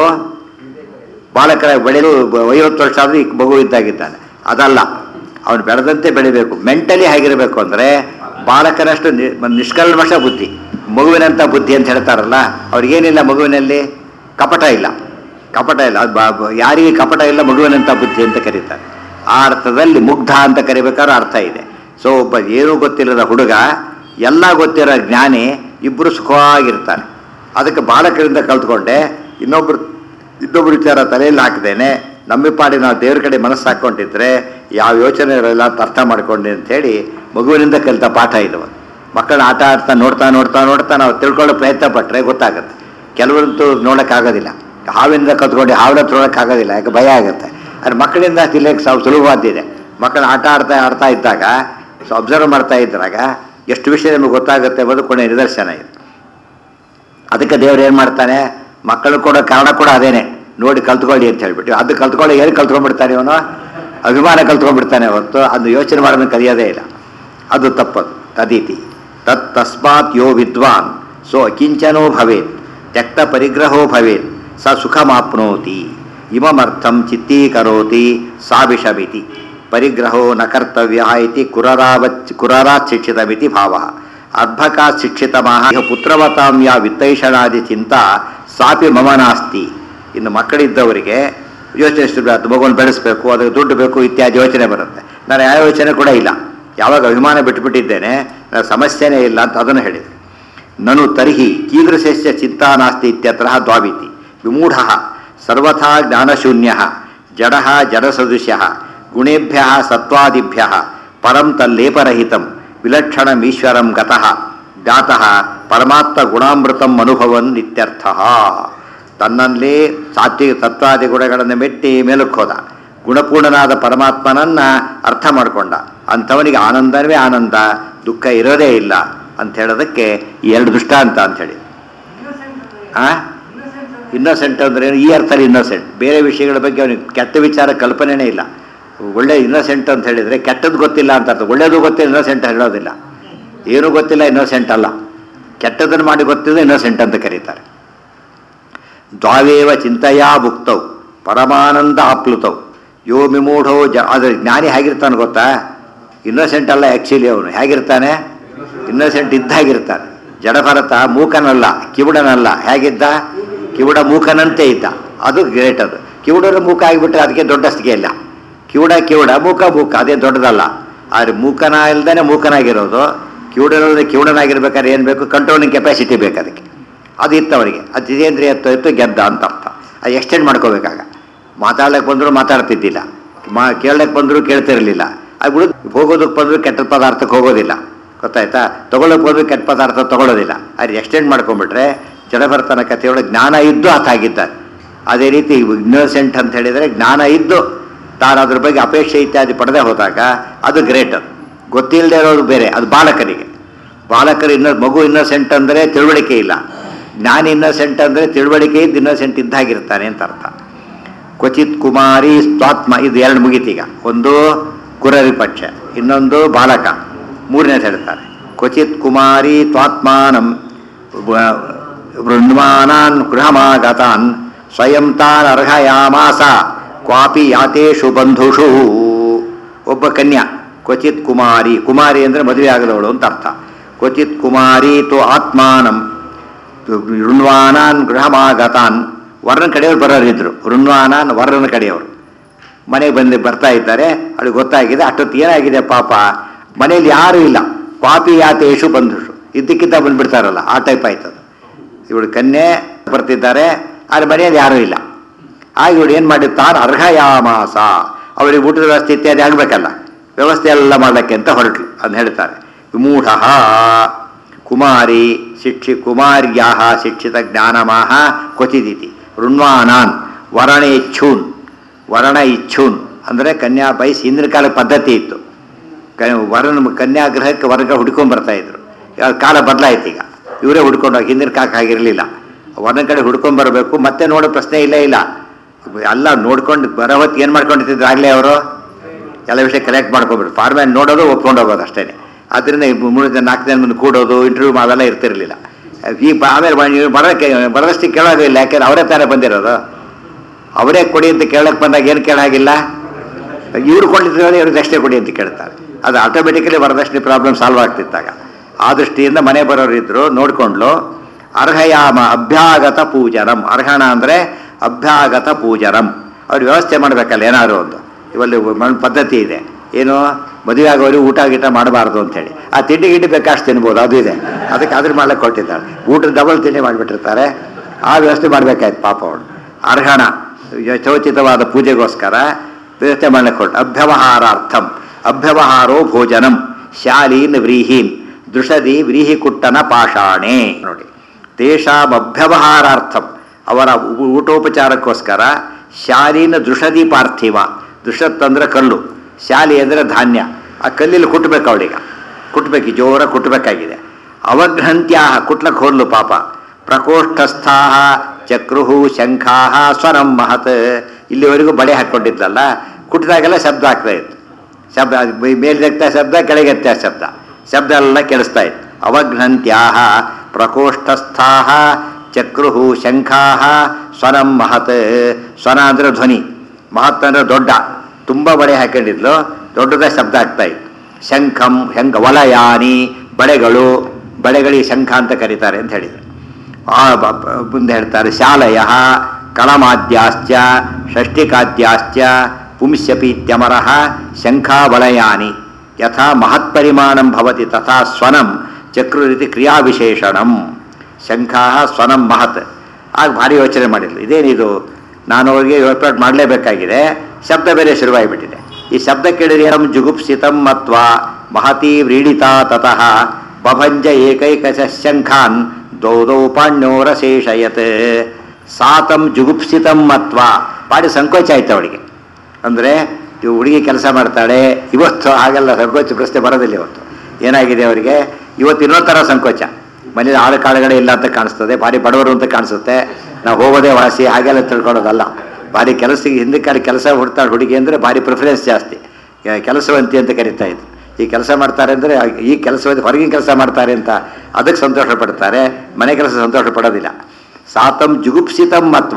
ಬಾಲಕರಾಗಿ ಬೆಳೆಯಲು ಐವತ್ತು ವರ್ಷ ಆದರೂ ಈ ಮಗು ಇದ್ದಾಗಿದ್ದಾನೆ ಅದಲ್ಲ ಅವನು ಬೆಳೆದಂತೆ ಬೆಳಿಬೇಕು ಮೆಂಟಲಿ ಹೇಗಿರಬೇಕು ಅಂದರೆ ಬಾಲಕನಷ್ಟು ನಿ- ನಿಷ್ಕಲ್ಮಶ ಬುದ್ಧಿ ಮಗುವಿನಂಥ ಬುದ್ಧಿ ಅಂತ ಹೇಳ್ತಾರಲ್ಲ ಅವ್ರಿಗೇನಿಲ್ಲ ಮಗುವಿನಲ್ಲಿ ಕಪಟ ಇಲ್ಲ ಕಪಟ ಇಲ್ಲ ಅದು ಬಾ- ಬಾ- ಯಾರಿಗೆ ಕಪಟ ಇಲ್ಲ ಮಗುವಿನಂಥ ಬುದ್ಧಿ ಅಂತ ಕರೀತಾರೆ ಆ ಅರ್ಥದಲ್ಲಿ ಮುಗ್ಧ ಅಂತ ಕರಿಬೇಕಾದ್ರೆ ಅರ್ಥ ಇದೆ ಸೊ ಒಬ್ಬ ಏನೂ ಗೊತ್ತಿಲ್ಲದ ಹುಡುಗ ಎಲ್ಲ ಗೊತ್ತಿರೋ ಜ್ಞಾನಿ ಇಬ್ಬರು ಸುಖವಾಗಿರ್ತಾರೆ ಅದಕ್ಕೆ ಬಾಲಕರಿಂದ ಕಲ್ತ್ಕೊಂಡೆ ಇನ್ನೊಬ್ರು ಇನ್ನೊಬ್ರು ವಿಚಾರ ತಲೆಯಲ್ಲಿ ಹಾಕ್ದೇನೆ ನಮ್ಮಿಪಾಡಿ ನಾವು ದೇವ್ರ ಕಡೆ ಮನಸ್ಸು ಹಾಕ್ಕೊಂಡಿದ್ರೆ ಯಾವ ಯೋಚನೆ ಇರಲ್ಲ ಅಂತ ಅರ್ಥ ಮಾಡ್ಕೊಂಡೆ ಅಂತೇಳಿ ಮಗುವಿನಿಂದ ಕಲಿತ ಪಾಠ ಇದು ಮಕ್ಕಳ ಆಟ ಆಡ್ತಾ ನೋಡ್ತಾ ನೋಡ್ತಾ ನೋಡ್ತಾ ನಾವು ತಿಳ್ಕೊಳ್ಳೋ ಪ್ರಯತ್ನ ಪಟ್ಟರೆ ಗೊತ್ತಾಗುತ್ತೆ ಕೆಲವರಂತೂ ನೋಡೋಕ್ಕಾಗೋದಿಲ್ಲ ಹಾವಿನಿಂದ ಕತ್ಕೊಂಡು ಹಾವಿನ ತೊಗೊಳಕ್ಕಾಗೋದಿಲ್ಲ ಯಾಕೆ ಭಯ ಆಗುತ್ತೆ ಆದರೆ ಮಕ್ಕಳಿಂದ ತಿನ್ನಕ್ಕೆ ಸ್ವಲ್ಪ ಸುಲಭವಾದಿದೆ ಮಕ್ಕಳು ಆಟ ಆಡ್ತಾ ಆಡ್ತಾ ಇದ್ದಾಗ ಸೊ ಅಬ್ಸರ್ವ್ ಮಾಡ್ತಾ ಇದ್ದಾಗ ಎಷ್ಟು ವಿಷಯ ನಮಗೆ ಗೊತ್ತಾಗುತ್ತೆ ಎಂಬುದು ಕೊನೆಯ ನಿದರ್ಶನ ಇದು ಅದಕ್ಕೆ ದೇವ್ರು ಏನು ಮಾಡ್ತಾನೆ ಮಕ್ಕಳು ಕೊಡೋ ಕಾರಣ ಕೂಡ ಅದೇನೆ ನೋಡಿ ಕಲ್ತ್ಕೊಳ್ಳಿ ಅಂತ ಹೇಳ್ಬಿಟ್ಟು ಅದು ಕಲ್ತ್ಕೊಳ್ಳಿ ಏನು ಕಲ್ತ್ಕೊಂಡ್ಬಿಡ್ತಾನೆ ಇವನು ಅಭಿಮಾನ ಕಲ್ತ್ಕೊಂಡ್ಬಿಡ್ತಾನೆ ಹೊರತು ಅದು ಯೋಚನೆ ಮಾಡೋದನ್ನು ಕಲಿಯೋದೇ ಇಲ್ಲ ಅದು ತಪ್ಪದು ತದೀತಿ ತತ್ ತಸ್ಮಾತ್ ಯೋ ವಿದ್ವಾನ್ ಸೋ ಅಕಿಂಚನೋ ಭವೇತ್ ತ್ಯಕ್ತ ಪರಿಗ್ರಹೋ ಭವೇತ್ ಸ ಸುಖಮಾಪ್ನೋತಿ ಇಮಮರ್ಥಂ ಚಿತ್ತೀಕರೋತಿ ಸಾವಿಷಮಿತಿ ಪರಿಗ್ರಹೋ ನ ಕರ್ತವ್ಯ ಇತಿ ಕುರರಾವಚ್ ಕುರರಾತ್ ಶಿಕ್ಷಿತಮಿತಿ ಭಾವ ಅರ್ಭಕಾತ್ ಶಿಕ್ಷಿತಮಾಹ ಇಹ ಪುತ್ರವತಾಂ ಯಾ ವಿತ್ತೈಷಣಾದಿ ಚಿಂತ ಸಾಪಿ ಮಮ ನಾಸ್ತಿ ಇನ್ನು ಮಕ್ಕಳಿದ್ದವರಿಗೆ ಯೋಚನೆ ಶುರು ಮಗುವನ್ನು ಬೆಳೆಸಬೇಕು ಅದಕ್ಕೆ ದುಡ್ಡು ಬೇಕು ಇತ್ಯಾದಿ ಯೋಚನೆ ಬರುತ್ತೆ ನಾನು ಯಾವ ಯೋಚನೆ ಕೂಡ ಇಲ್ಲ ಯಾವಾಗ ಅಭಿಮಾನ ಬಿಟ್ಟುಬಿಟ್ಟಿದ್ದೇನೆ ನನಗೆ ಸಮಸ್ಯೆನೇ ಇಲ್ಲ ಅಂತ ಅದನ್ನು ಹೇಳಿದೆ ನನು ತರ್ಹಿ ಕೀದೃಶಸ್ಯ ಚಿಂತಾ ನಾಸ್ತಿ ಇತ್ಯತ್ರ ದ್ವಾವಿತಿ ವಿಮೂಢ ಸರ್ವಥಾ ಜ್ಞಾನಶೂನ್ಯ ಜಡ ಜಡಸದೃಶ್ಯ ಗುಣೇಭ್ಯ ಸತ್ವಾದಿಭ್ಯ ಪರಂ ತಲ್ಲೇಪರಹಿತಂ ವಿಲಕ್ಷಣಮೀಶ್ವರಂ ಗತಃ ಜ್ಞಾತಃ ಪರಮಾತ್ಮ ಗುಣಾಮೃತಂ ಅನುಭವನ್ ಇತ್ಯರ್ಥ ತನ್ನಲ್ಲಿ ಸಾತ್ವಿಕ ತತ್ವಾದಿ ಗುಣಗಳನ್ನು ಮೆಟ್ಟಿ ಮೇಲಕ್ಕೆ ಹೋದ ಗುಣಪೂರ್ಣನಾದ ಪರಮಾತ್ಮನನ್ನ ಅರ್ಥ ಮಾಡಿಕೊಂಡ ಅಂಥವನಿಗೆ ಆನಂದವೇ ಆನಂದ ದುಃಖ ಇರೋದೇ ಇಲ್ಲ ಅಂತ ಹೇಳೋದಕ್ಕೆ ಈ ಎರಡು ದೃಷ್ಟಾಂತ ಅಂಥೇಳಿ ಆ ಇನ್ನೋಸೆಂಟ್ ಅಂದ್ರೆ ಏನು? ಈ ಅರ್ಥದಲ್ಲಿ ಇನ್ನೋಸೆಂಟ್ ಬೇರೆ ವಿಷಯಗಳ ಬಗ್ಗೆ ಅವನಿಗೆ ಕೆಟ್ಟ ವಿಚಾರ ಕಲ್ಪನೆನೇ ಇಲ್ಲ ಒಳ್ಳೆ ಇನ್ನೋಸೆಂಟ್ ಅಂತ ಹೇಳಿದರೆ ಕೆಟ್ಟದ್ದು ಗೊತ್ತಿಲ್ಲ ಅಂತ ಅರ್ಥ ಒಳ್ಳೇದು ಗೊತ್ತಿಲ್ಲ ಇನ್ನೋಸೆಂಟ್ ಹೇಳೋದಿಲ್ಲ ಏನೂ ಗೊತ್ತಿಲ್ಲ ಇನ್ನೋಸೆಂಟ್ ಅಲ್ಲ ಕೆಟ್ಟದನ್ನು ಮಾಡಿ ಗೊತ್ತಿಲ್ಲ ಇನ್ನೋಸೆಂಟ್ ಅಂತ ಕರೀತಾರೆ ದ್ವಾವೇವ ಚಿಂತೆಯಾ ಭುಕ್ತೌ ಪರಮಾನಂದ ಆಪ್ಲುತೌ ಯೋ ವಿಮೂಢೋ ಜ ಆದರೆ ಜ್ಞಾನಿ ಹೇಗಿರ್ತಾನೆ ಗೊತ್ತಾ ಇನ್ನೋಸೆಂಟ್ ಅಲ್ಲ ಆ್ಯಕ್ಚುಲಿ ಅವನು ಹೇಗಿರ್ತಾನೆ ಇನ್ನೋಸೆಂಟ್ ಇದ್ದಾಗಿರ್ತಾನೆ ಜಡಭರತ ಮೂಕನಲ್ಲ ಕಿವುಡನಲ್ಲ ಹೇಗಿದ್ದ ಕಿವುಡ ಮೂಕನಂತೆ ಇದ್ದ ಅದು ಗ್ರೇಟ್ ಅದು ಕಿವುಡರ ಮೂಕ ಆಗಿಬಿಟ್ರೆ ಅದಕ್ಕೆ ದೊಡ್ಡಸ್ತಿಗೆ ಇಲ್ಲ ಕಿವುಡ ಕಿವುಡ ಮೂಕ ಮೂಕ ಅದೇ ದೊಡ್ಡದಲ್ಲ ಆದರೆ ಮೂಕನ ಇಲ್ದೇ ಮೂಕನಾಗಿರೋದು ಕಿವುಡನಲ್ಲದೆ ಕಿವುಡನಾಗಿರ್ಬೇಕಾದ್ರೆ ಏನು ಬೇಕು ಕಂಟ್ರೋಲಿಂಗ್ ಕೆಪಾಸಿಟಿ ಬೇಕು ಅದಕ್ಕೆ ಅದು ಇತ್ತು ಅವರಿಗೆ ಅದು ಜಿತೇಂದ್ರಿಯ ಇತ್ತು ಇತ್ತು ಗೆದ್ದ ಅಂತ ಅರ್ಥ ಅದು ಎಕ್ಸ್ಟೆಂಡ್ ಮಾಡ್ಕೋಬೇಕಾಗ ಮಾತಾಡ್ಲಿಕ್ಕೆ ಬಂದರೂ ಮಾತಾಡ್ತಿದ್ದಿಲ್ಲ ಮಾ ಕೇಳಕ್ಕೆ ಬಂದರೂ ಕೇಳ್ತಿರಲಿಲ್ಲ ಅದು ಬಿಡು ಹೋಗೋದಕ್ಕೆ ಬಂದರೂ ಕೆಟ್ಟ ಪದಾರ್ಥಕ್ಕೆ ಹೋಗೋದಿಲ್ಲ ಗೊತ್ತಾಯ್ತಾ ತಗೊಳ್ಳೋಕೆ ಬಂದರೂ ಕೆಟ್ಟ ಪದಾರ್ಥ ತಗೊಳ್ಳೋದಿಲ್ಲ ಅದು ಎಕ್ಸ್ಟೆಂಡ್ ಮಾಡ್ಕೊಂಡ್ಬಿಟ್ರೆ ಜಡಭರ್ತನ ಕಥೆಯೊಳಗೆ ಜ್ಞಾನ ಇದ್ದು ಆತ ಆಗಿದ್ದಾನೆ ಅದೇ ರೀತಿ ಇನ್ನೋಸೆಂಟ್ ಅಂತ ಹೇಳಿದರೆ ಜ್ಞಾನ ಇದ್ದು ತಾನು ಅದ್ರ ಬಗ್ಗೆ ಅಪೇಕ್ಷೆ ಇತ್ಯಾದಿ ಪಡೆದೇ ಹೋದಾಗ ಅದು ಗ್ರೇಟ್ ಅದು ಗೊತ್ತಿಲ್ಲದೆ ಇರೋದು ಬೇರೆ ಅದು ಬಾಲಕನಿಗೆ ಬಾಲಕರು ಇನ್ನೋ ಮಗು ಇನ್ನೋಸೆಂಟ್ ಅಂದರೆ ತಿಳುವಳಿಕೆ ಇಲ್ಲ ಜ್ಞಾನಿ ಇನ್ನೋಸೆಂಟ್ ಅಂದರೆ ತಿಳುವಳಿಕೆ ಇದ್ದು ಇನ್ನೋಸೆಂಟ್ ಇದ್ದಾಗಿರ್ತಾನೆ ಅಂತ ಅರ್ಥ ಕ್ವಚಿತ್ ಕುಮಾರಿ ಸ್ವಾತ್ಮ ಇದು ಎರಡು ಮುಗಿತೀಗ ಒಂದು ಕುರರಿ ಪಕ್ಷ ಇನ್ನೊಂದು ಬಾಲಕ ಮೂರನೇದು ಹೇಳ್ತಾರೆ ಕ್ವಚಿತ್ ಕುಮಾರಿ ತ್ವಾತ್ಮಾನಂ ವ- ವೃಣ್ವಾನಾನ್ ಗೃಹಮಾಗತಾನ್ ಸ್ವಯಂ ತಾನ್ ಅರ್ಹಯಾಮಾಸ ಕ್ವಾಪಿ ಯಾತೇಷು ಬಂಧುಷು ಒಬ್ಬ ಕನ್ಯಾ ಕ್ವಚಿತ್ ಕುಮಾರಿ ಕುಮಾರಿ ಅಂದರೆ ಮದುವೆ ಆಗದವಳು ಅಂತ ಅರ್ಥ ಕ್ವಚಿತ್ ಕುಮಾರಿ ತು ಆತ್ಮಾನಂ ಋಣ್ವಾನಾನ್ ಗೃಹಮಾಗತಾನ್ ವರ್ಣ ಕಡೆಯವರು ಬರೋರಿದ್ರು ಋಣ್ವಾನಾನ್ ವರ್ಣನ ಕಡೆಯವರು ಮನೆಗೆ ಬಂದು ಬರ್ತಾ ಇದ್ದಾರೆ ಅವಳಿಗೆ ಗೊತ್ತಾಗಿದೆ ಅಷ್ಟೊತ್ತು ಏನಾಗಿದೆ ಪಾಪ ಮನೆಯಲ್ಲಿ ಯಾರೂ ಇಲ್ಲ ಪಾಪಿ ಯಾತೇಶು ಬಂಧುಷು ಇದ್ದಕ್ಕಿದ್ದ ಬಂದ್ಬಿಡ್ತಾರಲ್ಲ ಆ ಟೈಪ್ ಆಯ್ತದು ಇವಳು ಕನ್ಯೆ ಬರ್ತಿದ್ದಾರೆ ಆದರೆ ಮನೆಯಲ್ಲಿ ಯಾರೂ ಇಲ್ಲ ಆಗ ಇವಳು ಏನು ಮಾಡಿ ತಾನು ಅರ್ಹಯಾಮಾಸ ಅವರಿಗೆ ಊಟದ ವ್ಯವಸ್ಥೆ ಇತ್ಯಾದಿ ಆಗಬೇಕಲ್ಲ ವ್ಯವಸ್ಥೆ ಎಲ್ಲ ಮಾಡಲಿಕ್ಕೆ ಅಂತ ಹೊರಟು ಅಂತ ಹೇಳ್ತಾರೆ ವಿಮೂಢ ಕುಮಾರಿ ಶಿಕ್ಷಿ ಕುಮಾರ್ಯಾ ಶಿಕ್ಷಿತ ಜ್ಞಾನಮಾಹ ಕ್ವಚಿದಿತಿ ಋಣ್ವಾನಾನ್ ವರಣ ಇಚ್ಛೂನ್ ವರಣ ಇಚ್ಛೂನ್ ಅಂದರೆ ಕನ್ಯಾ ಬಯಸಿ ಹಿಂದಿನ ಕಾಲ ಪದ್ಧತಿ ಇತ್ತು ಕ ವರನ ಕನ್ಯಾಗ್ರಹಕ್ಕೆ ವರ್ಗ ಹುಡ್ಕೊಂಡ್ ಬರ್ತಾ ಇದ್ರು ಇವಾಗ ಕಾಲ ಬದಲಾಯ್ತು ಈಗ ಇವರೇ ಹುಡ್ಕೊಂಡು ಹೋಗಿ ಹಿಂದಿನ ಕಾಕ ಆಗಿರಲಿಲ್ಲ ವರ್ಣ ಕಡೆ ಹುಡ್ಕೊಂಡ್ ಬರಬೇಕು ಮತ್ತೆ ನೋಡೋ ಪ್ರಶ್ನೆ ಇಲ್ಲೇ ಇಲ್ಲ ಎಲ್ಲ ನೋಡ್ಕೊಂಡು ಬರೋ ಹೊತ್ತು ಏನು ಮಾಡ್ಕೊಂಡಿದ್ರು ಆಗಲೇ ಅವರು ಎಲ್ಲ ವಿಷಯ ಕಲೆಕ್ಟ್ ಮಾಡ್ಕೊಂಡ್ಬಿಟ್ಟು ಫಾರ್ಮ್ಯಾನ್ ನೋಡೋದು ಒಪ್ಕೊಂಡು ಹೋಗೋದು ಅಷ್ಟೇ ಅದರಿಂದ ಈ ಮೂರು ಜನ ನಾಲ್ಕು ಜನ ಮುಂದೆ ಕೂಡೋದು ಇಂಟರ್ವ್ಯೂ ಅವೆಲ್ಲ ಇರ್ತಿರ್ಲಿಲ್ಲ ಈ ಬ- ಆಮೇಲೆ ಬ- ನೀವು ಬರೋಕ್ಕೆ ಬರೋದಷ್ಟು ಕೇಳೋದಿಲ್ಲ ಯಾಕೆಂದ್ರೆ ಅವರೇ ತಾನೇ ಬಂದಿರೋದು ಅವರೇ ಕೊಡಿ ಅಂತ ಕೇಳಕ್ಕೆ ಬಂದಾಗ ಏನು ಕೇಳಾಗಿಲ್ಲ ಇವ್ರು ಕೊಂಡಿದ್ರೆ ಇವ್ರಿಗೆ ದಕ್ಷಿಣೆ ಕೊಡಿ ಅಂತ ಕೇಳ್ತಾರೆ ಅದು ಆಟೋಮೆಟಿಕಲಿ ವರದಕ್ಷಿಣೆ ಪ್ರಾಬ್ಲಮ್ ಸಾಲ್ವ್ ಆಗ್ತಿತ್ತಾಗ ಆ ದೃಷ್ಟಿಯಿಂದ ಮನೆ ಬರೋರು ಇದ್ರು ನೋಡ್ಕೊಂಡ್ಲು ಅರ್ಹಯಾಮ ಅಭ್ಯಾಗತ ಪೂಜನಂ ಅರ್ಹಣ ಅಂದರೆ ಅಭ್ಯಾಗತ ಪೂಜನಂ ಅವ್ರು ವ್ಯವಸ್ಥೆ ಮಾಡಬೇಕಲ್ಲ ಏನಾದ್ರು ಒಂದು ಇವಲ್ಲಿ ಒಂದು ಪದ್ಧತಿ ಇದೆ ಏನು ಮದುವೆ ಆಗೋರು ಊಟ ಗೀಟ ಮಾಡಬಾರ್ದು ಅಂತೇಳಿ ಆ ತಿಂಡಿ ಗಿಂಡಿ ಬೇಕಾಷ್ಟು ತಿನ್ಬೋದು ಅದು ಇದೆ ಅದಕ್ಕೆ ಅದ್ರ ಮಾಡ್ಲಿಕ್ಕೆ ಕೊಟ್ಟಿದ್ದಾರೆ ಊಟದ ಡಬಲ್ ತಿಂಡಿ ಮಾಡಿಬಿಟ್ಟಿರ್ತಾರೆ ಆ ವ್ಯವಸ್ಥೆ ಮಾಡಬೇಕಾಯ್ತು ಪಾಪ ಅವಳು ಅರ್ಹಣ ಯಥೋಚಿತವಾದ ಪೂಜೆಗೋಸ್ಕರ ವ್ಯವಸ್ಥೆ ಮಾಡಲಿಕ್ಕೆ ಹೊರಟು ಅಭ್ಯವಹಾರಾರ್ಥಂ ಅಭ್ಯವಹಾರೋ ಭೋಜನಂ ಶಾಲೀನ್ ವ್ರೀಹೀನ್ ದೃಷದಿ ವ್ರೀಹಿಕುಟ್ಟನ ಪಾಷಾಣೆ ನೋಡಿ ತೇಷಾಂ ಅಭ್ಯವಹಾರಾರ್ಥಂ ಅವರ ಊ- ಊಟೋಪಚಾರಕ್ಕೋಸ್ಕರ ಶಾಲೀನ ದೃಷದಿ ಪಾರ್ಥಿವ ದೃಷತ್ ಅಂದ್ರೆ ಕಲ್ಲು ಶಾಲಿ ಅಂದರೆ ಧಾನ್ಯ ಆ ಕಲ್ಲಿಲ್ಲಿ ಕುಟ್ಟಬೇಕು ಅವಳಿಗ ಕುಟ್ಬೇಕು ಜೋರ ಕುಟ್ಟಬೇಕಾಗಿದೆ ಅವಘ್ರಂತ್ಯಾ ಕುಟ್ಲಕ್ಕೆ ಹೋದ್ಲು ಪಾಪ ಪ್ರಕೋಷ್ಠಸ್ಥಾ ಚಕ್ರುಹು ಶಂಖಾ ಸ್ವರಂ ಮಹತ್ ಇಲ್ಲಿವರೆಗೂ ಬಳೆ ಹಾಕ್ಕೊಂಡಿದ್ಲಲ್ಲ ಕುಟ್ಟಿದಾಗೆಲ್ಲ ಶಬ್ದ ಆಗ್ತಾ ಇತ್ತು ಶಬ್ದ ಮೇಲ್ದೆತ್ತ ಶಬ್ದ ಕೆಳಗೆತ್ತ ಶಬ್ದ ಶಬ್ದ ಎಲ್ಲ ಕೇಳಿಸ್ತಾ ಇತ್ತು ಅವಘ್ನಂತ್ಯಾ ಪ್ರಕೋಷ್ಠಸ್ಥಾ ಚಕ್ರುಹು ಶಂಖಾ ಸ್ವರಂ ಮಹತ್ ಸ್ವನ ಅಂದ್ರೆ ಧ್ವನಿ ಮಹತ್ ಅಂದ್ರೆ ದೊಡ್ಡ ತುಂಬ ಬಳೆ ಹಾಕೊಂಡಿದ್ಲು ದೊಡ್ಡದ ಶಬ್ದ ಆಗ್ತಾ ಇತ್ತು ಶಂಖಂ ಶಂಖ ವಲಯಾನಿ ಬಳೆಗಳು ಬಳೆಗಳಿಗೆ ಶಂಖ ಅಂತ ಕರೀತಾರೆ ಅಂತ ಹೇಳಿದ್ರು ಆ ಬ- ಬ- ಮುಂದೆ ಹೇಳ್ತಾರೆ ಶಾಲಯ ಕಳಮಾದ್ಯಾಶ್ಚ ಷಷ್ಟಿಕಾದ್ಯಾಶ್ಚ ಪುಂಸ್ಯಪೀತ್ಯಮರ ಶಂಖಾವಲಯಾನಿ ಯಥಾ ಮಹತ್ಪರಿಮಾಣಂ ಭವತಿ ತಥಾ ಸ್ವನಂ ಚಕ್ರುರಿತಿ ಕ್ರಿಯಾವಿಶೇಷಣಂ ಶಂಖಾ ಸ್ವನಂ ಮಹತ್ ಆಗ ಭಾರಿ ಯೋಚನೆ ಮಾಡಿದ್ಲು ಇದೇನಿದು ನಾನು ಅವ್ರಿಗೆ ಏರ್ಪಾಟ್ ಮಾಡಲೇಬೇಕಾಗಿದೆ ಶಬ್ದ ಬೇರೆ ಶುರುವಾಗಿಬಿಟ್ಟಿದೆ ಈ ಶಬ್ದ ಕೇಳಿದ್ರೆ ಏನಂ ಜುಗುಪ್ಸಿತಂ ಮತ್ವ ಮಹತಿ ವ್ರೀಡಿತಾ ತತಃ ಬಭಂಜ ಏಕೈಕ ಶಂಖಾನ್ ದೌದೌ ಪಾಣ್ಯೋರಶೇಷಯತ್ ಸಾತಂ ಜುಗುಪ್ಸಿತಂ ಮತ್ವ ಪಾಡಿ ಸಂಕೋಚ ಆಯ್ತು ಅವಳಿಗೆ ಅಂದರೆ ಇವು ಹುಡುಗಿ ಕೆಲಸ ಮಾಡ್ತಾಳೆ ಇವತ್ತು ಹಾಗೆಲ್ಲ ಸಂಕೋಚ ಪ್ರಶ್ನೆ ಬರೋದಿಲ್ಲ ಇವತ್ತು ಏನಾಗಿದೆ ಅವರಿಗೆ ಇವತ್ತು ಇನ್ನೊಂದು ಥರ ಸಂಕೋಚ ಮನೇಲಿ ಆಳು ಕಾಳುಗಳೇ ಇಲ್ಲ ಅಂತ ಕಾಣಿಸ್ತದೆ ಭಾರಿ ಬಡವರು ಅಂತ ಕಾಣಿಸುತ್ತೆ ನಾವು ಹೋಗೋದೇ ವಾಸಿ ಹಾಗೆಲ್ಲ ತಿಳ್ಕೊಳ್ಳೋದಲ್ಲ ಭಾರಿ ಕೆಲಸಕ್ಕೆ ಹಿಂದಕ್ಕೆ ಕೆಲಸ ಹುಡ್ತಾಳೆ ಹುಡುಗಿ ಅಂದರೆ ಭಾರಿ ಪ್ರಿಫರೆನ್ಸ್ ಜಾಸ್ತಿ ಯ- ಕೆಲಸವಂತಿ ಅಂತ ಕರಿತಾ ಇದ್ರು ಈ ಕೆಲಸ ಮಾಡ್ತಾರೆ ಅಂದರೆ ಈ ಕೆಲಸವಂತಿ ಹೊರಗಿನ ಕೆಲಸ ಮಾಡ್ತಾರೆ ಅಂತ ಅದಕ್ಕೆ ಸಂತೋಷ ಪಡ್ತಾರೆ ಮನೆ ಕೆಲಸ ಸಂತೋಷ ಪಡೋದಿಲ್ಲ ಸಾತಂ ಜುಗುಪ್ಸಿತಂ ಮತ್ವ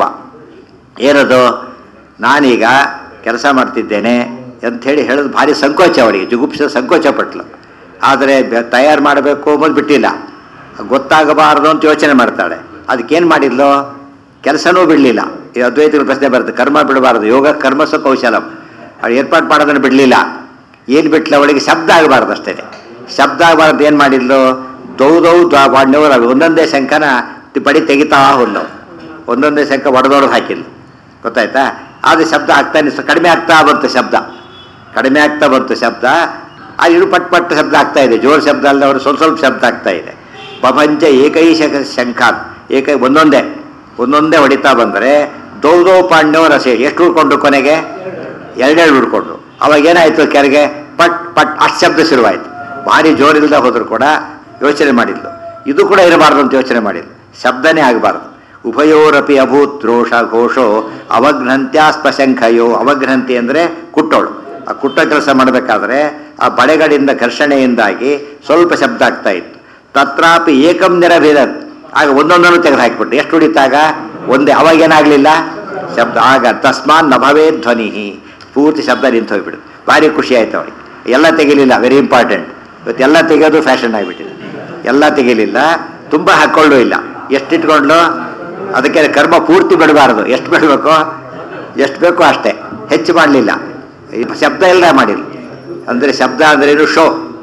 ಏನದು ನಾನೀಗ ಕೆಲಸ ಮಾಡ್ತಿದ್ದೇನೆ ಅಂಥೇಳಿ ಹೇಳೋದು ಭಾರಿ ಸಂಕೋಚ ಅವಳಿಗೆ ಜುಗುಪ್ಸ ಸಂಕೋಚ ಪಟ್ಲು ಆದರೆ ತಯಾರು ಮಾಡಬೇಕು ಅಂಬೋದು ಬಿಟ್ಟಿಲ್ಲ ಗೊತ್ತಾಗಬಾರದು ಅಂತ ಯೋಚನೆ ಮಾಡ್ತಾಳೆ ಅದಕ್ಕೇನು ಮಾಡಿದ್ಲು ಕೆಲಸನೂ ಬಿಡಲಿಲ್ಲ ಈ ಅದ್ವೈತಗಳ ಪ್ರಶ್ನೆ ಬರುತ್ತೆ ಕರ್ಮ ಬಿಡಬಾರದು ಯೋಗ ಕರ್ಮಸ್ವ ಕೌಶಲಂ ಅವಳು ಏರ್ಪಾಡು ಮಾಡೋದನ್ನು ಬಿಡಲಿಲ್ಲ ಏನು ಬಿಟ್ಲು ಅವಳಿಗೆ ಶಬ್ದ ಆಗಬಾರ್ದು ಅಷ್ಟೇ ಶಬ್ದ ಆಗಬಾರ್ದು ಏನು ಮಾಡಿದ್ಲು ದೌದೌ ದ್ವಾಡ್ನವರು ಒಂದೊಂದೇ ಶಂಕನ ಬಡಿ ತೆಗಿತಾ ಹೋದ್ಲು ಒಂದೊಂದೇ ಶಂಕ ಒಡೆದೊಡೆದು ಹಾಕಿಲ್ಲ ಗೊತ್ತಾಯ್ತಾ ಆದರೆ ಶಬ್ದ ಆಗ್ತಾನೆ ಕಡಿಮೆ ಆಗ್ತಾ ಬಂತು ಶಬ್ದ ಕಡಿಮೆ ಆಗ್ತಾ ಬಂತು ಶಬ್ದ ಅದು ಇರು ಪಟ್ ಪಟ್ ಶಬ್ದ ಆಗ್ತಾ ಇದೆ ಜೋರು ಶಬ್ದ ಅಲ್ಲ ಅವರು ಸ್ವಲ್ಪ ಸ್ವಲ್ಪ ಶಬ್ದ ಆಗ್ತಾ ಇದೆ ಪ್ರಪಂಚ ಏಕೈಷ ಶಂಖಾತ್ ಏಕೈ ಒಂದೊಂದೇ ಒಂದೊಂದೇ ಹೊಡಿತಾ ಬಂದರೆ ದೌದೋ ಪಾಂಡವ ರಸೆ ಎಷ್ಟು ಉಳ್ಕೊಂಡು ಕೊನೆಗೆ ಎರಡೆರಡು ಉಳ್ಕೊಂಡು ಅವಾಗ ಏನಾಯ್ತು ಕೆರೆಗೆ ಪಟ್ ಪಟ್ ಅಷ್ಟು ಶಬ್ದ ಶುರುವಾಯಿತು ಭಾರಿ ಜೋರಿಲ್ಲದೆ ಹೋದ್ರು ಕೂಡ ಯೋಚನೆ ಮಾಡಿದ್ಲು ಇದು ಕೂಡ ಇರಬಾರ್ದು ಅಂತ ಯೋಚನೆ ಮಾಡಿದ್ಲು ಶಬ್ದನೇ ಆಗಬಾರ್ದು ಉಭಯೋರಪಿ ಅಭೂತ್ ರೋಷ ಘೋಷೋ ಅವಘ್ನಂತ್ಯಾಸ್ಪಶಂಖಯೋ ಅವಘ್ನಂತಿ ಅಂದರೆ ಕುಟ್ಟೋಳು ಆ ಕುಟ್ಟ ಕೆಲಸ ಮಾಡಬೇಕಾದ್ರೆ ಆ ಬಳೆಗಳಿಂದ ಘರ್ಷಣೆಯಿಂದಾಗಿ ಸ್ವಲ್ಪ ಶಬ್ದ ಆಗ್ತಾ ಇತ್ತು ತತ್ರಾಪಿ ಏಕಂ ನಿರಭಿರತ್ ಆಗ ಒಂದೊಂದನ್ನು ತೆಗೆದು ಹಾಕಿಬಿಟ್ಟು ಎಷ್ಟು ಹೊಡಿತಾಗ ಒಂದೇ ಅವಾಗ ಏನಾಗಲಿಲ್ಲ ಶಬ್ದ ಆಗ ತಸ್ಮಾನ್ ನಭವೇ ಧ್ವನಿ ಪೂರ್ತಿ ಶಬ್ದ ನಿಂತು ಹೋಗ್ಬಿಡು ಭಾರಿ ಖುಷಿ ಆಯ್ತು ಅವಳಿಗೆ ಎಲ್ಲ ತೆಗಿಲಿಲ್ಲ ವೆರಿ ಇಂಪಾರ್ಟೆಂಟ್ ಇವತ್ತು ಎಲ್ಲ ತೆಗೆಯೋದು ಫ್ಯಾಷನ್ ಆಗಿಬಿಟ್ಟಿದೆ ಎಲ್ಲ ತೆಗಿಲಿಲ್ಲ ತುಂಬ ಹಾಕ್ಕೊಳ್ಳೂ ಇಲ್ಲ ಎಷ್ಟು ಇಟ್ಕೊಂಡ್ಲು ಅದಕ್ಕೆ ಕರ್ಮ ಪೂರ್ತಿ ಬಿಡಬಾರ್ದು ಎಷ್ಟು ಬಿಡಬೇಕು ಎಷ್ಟು ಬೇಕೋ ಅಷ್ಟೇ ಹೆಚ್ಚು ಮಾಡಲಿಲ್ಲ ಶಬ್ದ ಎಲ್ಲ ಮಾಡಿಲ್ಲ ಅಂದರೆ ಶಬ್ದ ಅಂದ್ರೇನು ಶೋ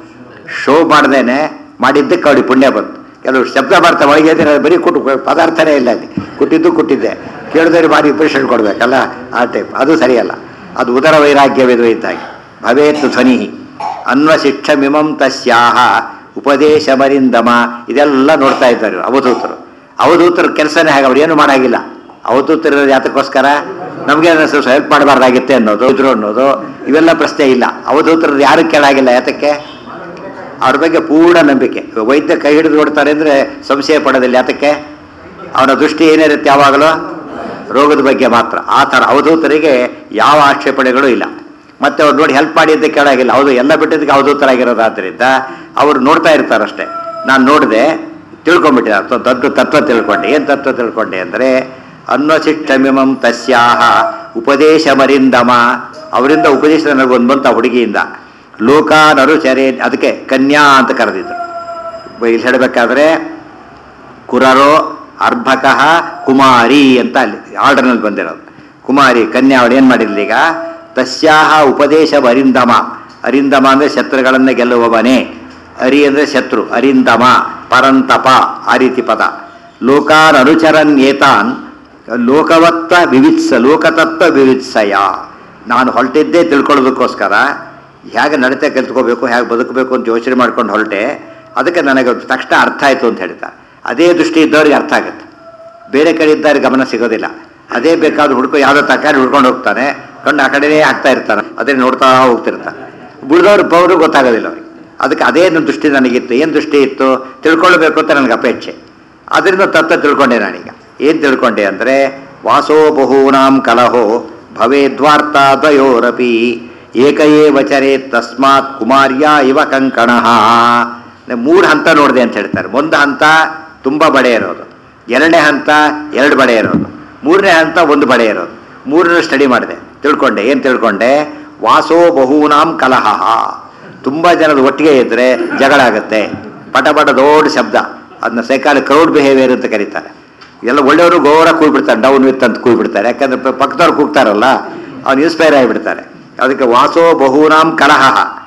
ಶೋ ಮಾಡ್ದೇನೆ ಮಾಡಿದ್ದಕ್ಕೆ ಅವಳಿಗೆ ಪುಣ್ಯ ಬಂತು ಕೆಲವರು ಶಬ್ದ ಮಾಡ್ತಾ ಒಳಗೆ ಎದ್ದರೆ ಬರೀ ಕುಟ್ಟು ಪದಾರ್ಥನೇ ಇಲ್ಲ ಅಲ್ಲಿ ಕುಟ್ಟಿದ್ದು ಕುಟ್ಟಿದ್ದೆ ಕೇಳಿದ್ರೆ ಭಾರಿ ಇಂಪ್ರೆಷನ್ ಕೊಡಬೇಕಲ್ಲ ಆ ಟೈಪ್ ಅದು ಸರಿಯಲ್ಲ ಅದು ಉದರ ವೈರಾಗ್ಯವಿದು ಇದ್ದಾಗೆ ಭವೇತ್ ಧ್ವನಿ ಅನ್ವಶಿಕ್ಷಮಿಮಂ ತಸ್ಯಾಹ ಉಪದೇಶ ಮರಿಂದಮ ಇದೆಲ್ಲ ನೋಡ್ತಾ ಇದ್ದಾರೆ ಇವ್ರು, ಅವಧೂತರು ಅವಧೂತರ ಕೆಲಸನೇ ಹಾಗೆ ಅವ್ರು ಏನು ಮಾಡಾಗಿಲ್ಲ ಅವಧೂತರು ಯಾತಕ್ಕೋಸ್ಕರ ನಮಗೆ ಸ್ವಲ್ಪ ಹೆಲ್ಪ್ ಮಾಡಬಾರ್ದಾಗಿತ್ತೆ ಅನ್ನೋದು ಇದ್ರು ಅನ್ನೋದು ಇವೆಲ್ಲ ಪ್ರಶ್ನೆ ಇಲ್ಲ ಅವಧೂತರು ಯಾರು ಕೇಳಾಗಿಲ್ಲ ಯಾತಕ್ಕೆ ಅವ್ರ ಬಗ್ಗೆ ಪೂರ್ಣ ನಂಬಿಕೆ ವೈದ್ಯ ಕೈ ಹಿಡಿದು ನೋಡ್ತಾರೆ ಅಂದರೆ ಸಂಶಯ ಪಡೋದಿಲ್ಲ ಯಾತಕ್ಕೆ ಅವನ ದೃಷ್ಟಿ ಏನಿರುತ್ತೆ ಯಾವಾಗಲೂ ರೋಗದ ಬಗ್ಗೆ ಮಾತ್ರ ಆ ಥರ ಅವಧೂತರಿಗೆ ಯಾವ ಆಕ್ಷೇಪಣೆಗಳು ಇಲ್ಲ ಮತ್ತೆ ಅವ್ರು ನೋಡಿ ಹೆಲ್ಪ್ ಮಾಡಿ ಅಂತ ಕೇಳಾಗಿಲ್ಲ ಹೌದು ಎಲ್ಲ ಬಿಟ್ಟಿದ್ದಕ್ಕೆ ಅವಧೂತರಾಗಿರೋದಾದ್ರಿಂದ ಅವರು ನೋಡ್ತಾ ಇರ್ತಾರಷ್ಟೇ ನಾನು ನೋಡಿದೆ ತಿಳ್ಕೊಂಬಿಟ್ಟೆ ಅಥವಾ ದೊಡ್ಡ ತತ್ವ ತಿಳ್ಕೊಂಡೆ ಏನು ತತ್ವ ತಿಳ್ಕೊಂಡೆ ಅಂದರೆ ಅನ್ವಶಿಷ್ಟಮಿಮಂ ತಸ್ಯಾಹ ಉಪದೇಶ ಮರಿಂದಮ ಅವರಿಂದ ಉಪದೇಶ ನನಗೊಂದು ಬಂತ ಹುಡುಗಿಯಿಂದ ಲೋಕ ನರುಚರೆ ಅದಕ್ಕೆ ಕನ್ಯಾ ಅಂತ ಕರೆದಿದ್ರು ಇಲ್ಲಿ ಹೇಳಬೇಕಾದ್ರೆ ಕುರರೋ ಅರ್ಭಕಃ ಕುಮಾರಿ ಅಂತ ಅಲ್ಲಿ ಆರ್ಡರ್ನಲ್ಲಿ ಬಂದಿರೋದು ಕುಮಾರಿ ಕನ್ಯಾ ಅವಳು ಏನು ಮಾಡಿದ್ಲು ಈಗ ತಸ್ಯಾಹ ಉಪದೇಶ ಅರಿಂದಮ ಅರಿಂದಮ ಅಂದರೆ ಶತ್ರುಗಳನ್ನು ಗೆಲ್ಲುವವನೇ ಅರಿ ಅಂದರೆ ಶತ್ರು ಅರಿಂದಮ ಪರಂತಪ ಆ ರೀತಿ ಪದ ಲೋಕಾನ್ ಅನುಚರನ್ ಏತಾನ್ ಲೋಕವತ್ತ ವಿವಿತ್ಸ ಲೋಕತತ್ವ ವಿವಿತ್ಸಯ ನಾನು ಹೊರಟಿದ್ದೇ ತಿಳ್ಕೊಳ್ಳೋದಕ್ಕೋಸ್ಕರ ಹೇಗೆ ನಡತೆ ಕಲ್ತ್ಕೋಬೇಕು ಹೇಗೆ ಬದುಕಬೇಕು ಅಂತ ಯೋಚನೆ ಮಾಡ್ಕೊಂಡು ಹೊರಟೆ ಅದಕ್ಕೆ ನನಗೆ ತಕ್ಷಣ ಅರ್ಥ ಆಯಿತು ಅಂತ ಹೇಳ್ತಾರೆ ಅದೇ ದೃಷ್ಟಿ ಇದ್ದವ್ರಿಗೆ ಅರ್ಥ ಆಗುತ್ತೆ ಬೇರೆ ಕಡೆ ಇದ್ದಾರೆ ಗಮನ ಸಿಗೋದಿಲ್ಲ ಅದೇ ಬೇಕಾದ್ರೂ ಹುಡ್ಕೋ ಯಾವುದೋ ತರಕಾರಿ ಹುಡ್ಕೊಂಡು ಹೋಗ್ತಾನೆ ಕಣ್ಣು ಆ ಕಡೆನೇ ಹಾಕ್ತಾ ಇರ್ತಾನೆ ಅದೇ ನೋಡ್ತಾ ಹೋಗ್ತಿರ್ತಾನೆ ಉಳಿದವ್ರು ಪವರು ಗೊತ್ತಾಗೋದಿಲ್ಲ ಅವ್ರಿಗೆ ಅದಕ್ಕೆ ಅದೇ ನನ್ನ ದೃಷ್ಟಿ ನನಗಿತ್ತು ಏನು ದೃಷ್ಟಿ ಇತ್ತು ತಿಳ್ಕೊಳ್ಬೇಕು ಅಂತ ನನಗೆ ಅಪೇಕ್ಷೆ ಅದರಿಂದ ತತ್ವ ತಿಳ್ಕೊಂಡೆ ನಾನೀಗ ಏನು ತಿಳ್ಕೊಂಡೆ ಅಂದರೆ ವಾಸೋ ಬಹೂನಾಂ ಕಲಹೋ ಭವೇದ್ವಾರ್ಥ ದ್ವಯೋರಪಿ ಏಕ ಏವ ಚರೇ ತಸ್ಮಾತ್ ಕುಮಾರ್ಯ ಇವ ಕಂಕಣಃ ಮೂರು ಹಂತ ನೋಡಿದೆ ಅಂತ ಹೇಳ್ತಾರೆ ಒಂದು ಹಂತ ತುಂಬ ಬಡೆ ಇರೋದು ಎರಡನೇ ಹಂತ ಎರಡು ಬಡೆ ಇರೋದು ಮೂರನೇ ಹಂತ ಒಂದು ಬಡೆ ಇರೋದು ಮೂರನೇ ಸ್ಟಡಿ ಮಾಡಿದೆ ತಿಳ್ಕೊಂಡೆ ಏನು ತಿಳ್ಕೊಂಡೆ ವಾಸೋ ಬಹೂನಾಂ ಕಲಹ ತುಂಬ ಜನದ ಒಟ್ಟಿಗೆ ಇದ್ದರೆ ಜಗಳ ಆಗುತ್ತೆ ಪಟ ಪಟ ದೊಡ್ಡ ಶಬ್ದ ಅದನ್ನ ಸೈಕಾಲ ಕ್ರೌಡ್ ಬಿಹೇವಿಯರ್ ಅಂತ ಕರೀತಾರೆ ಎಲ್ಲ ಒಳ್ಳೆಯವರು ಗೋರ ಕೂಗ್ಬಿಡ್ತಾರೆ ಡೌನ್ ವಿತ್ ಅಂತ ಕೂಗ್ಬಿಡ್ತಾರೆ ಯಾಕಂದ್ರೆ ಪ- ಪಕ್ಕದವ್ರು ಕೂಗ್ತಾರಲ್ಲ ಅವ್ನು ಇನ್ಸ್ಪೈರ್ ಆಗಿಬಿಡ್ತಾರೆ ಅದಕ್ಕೆ ವಾಸೋ ಬಹೂನಾಂ ಕಲಹ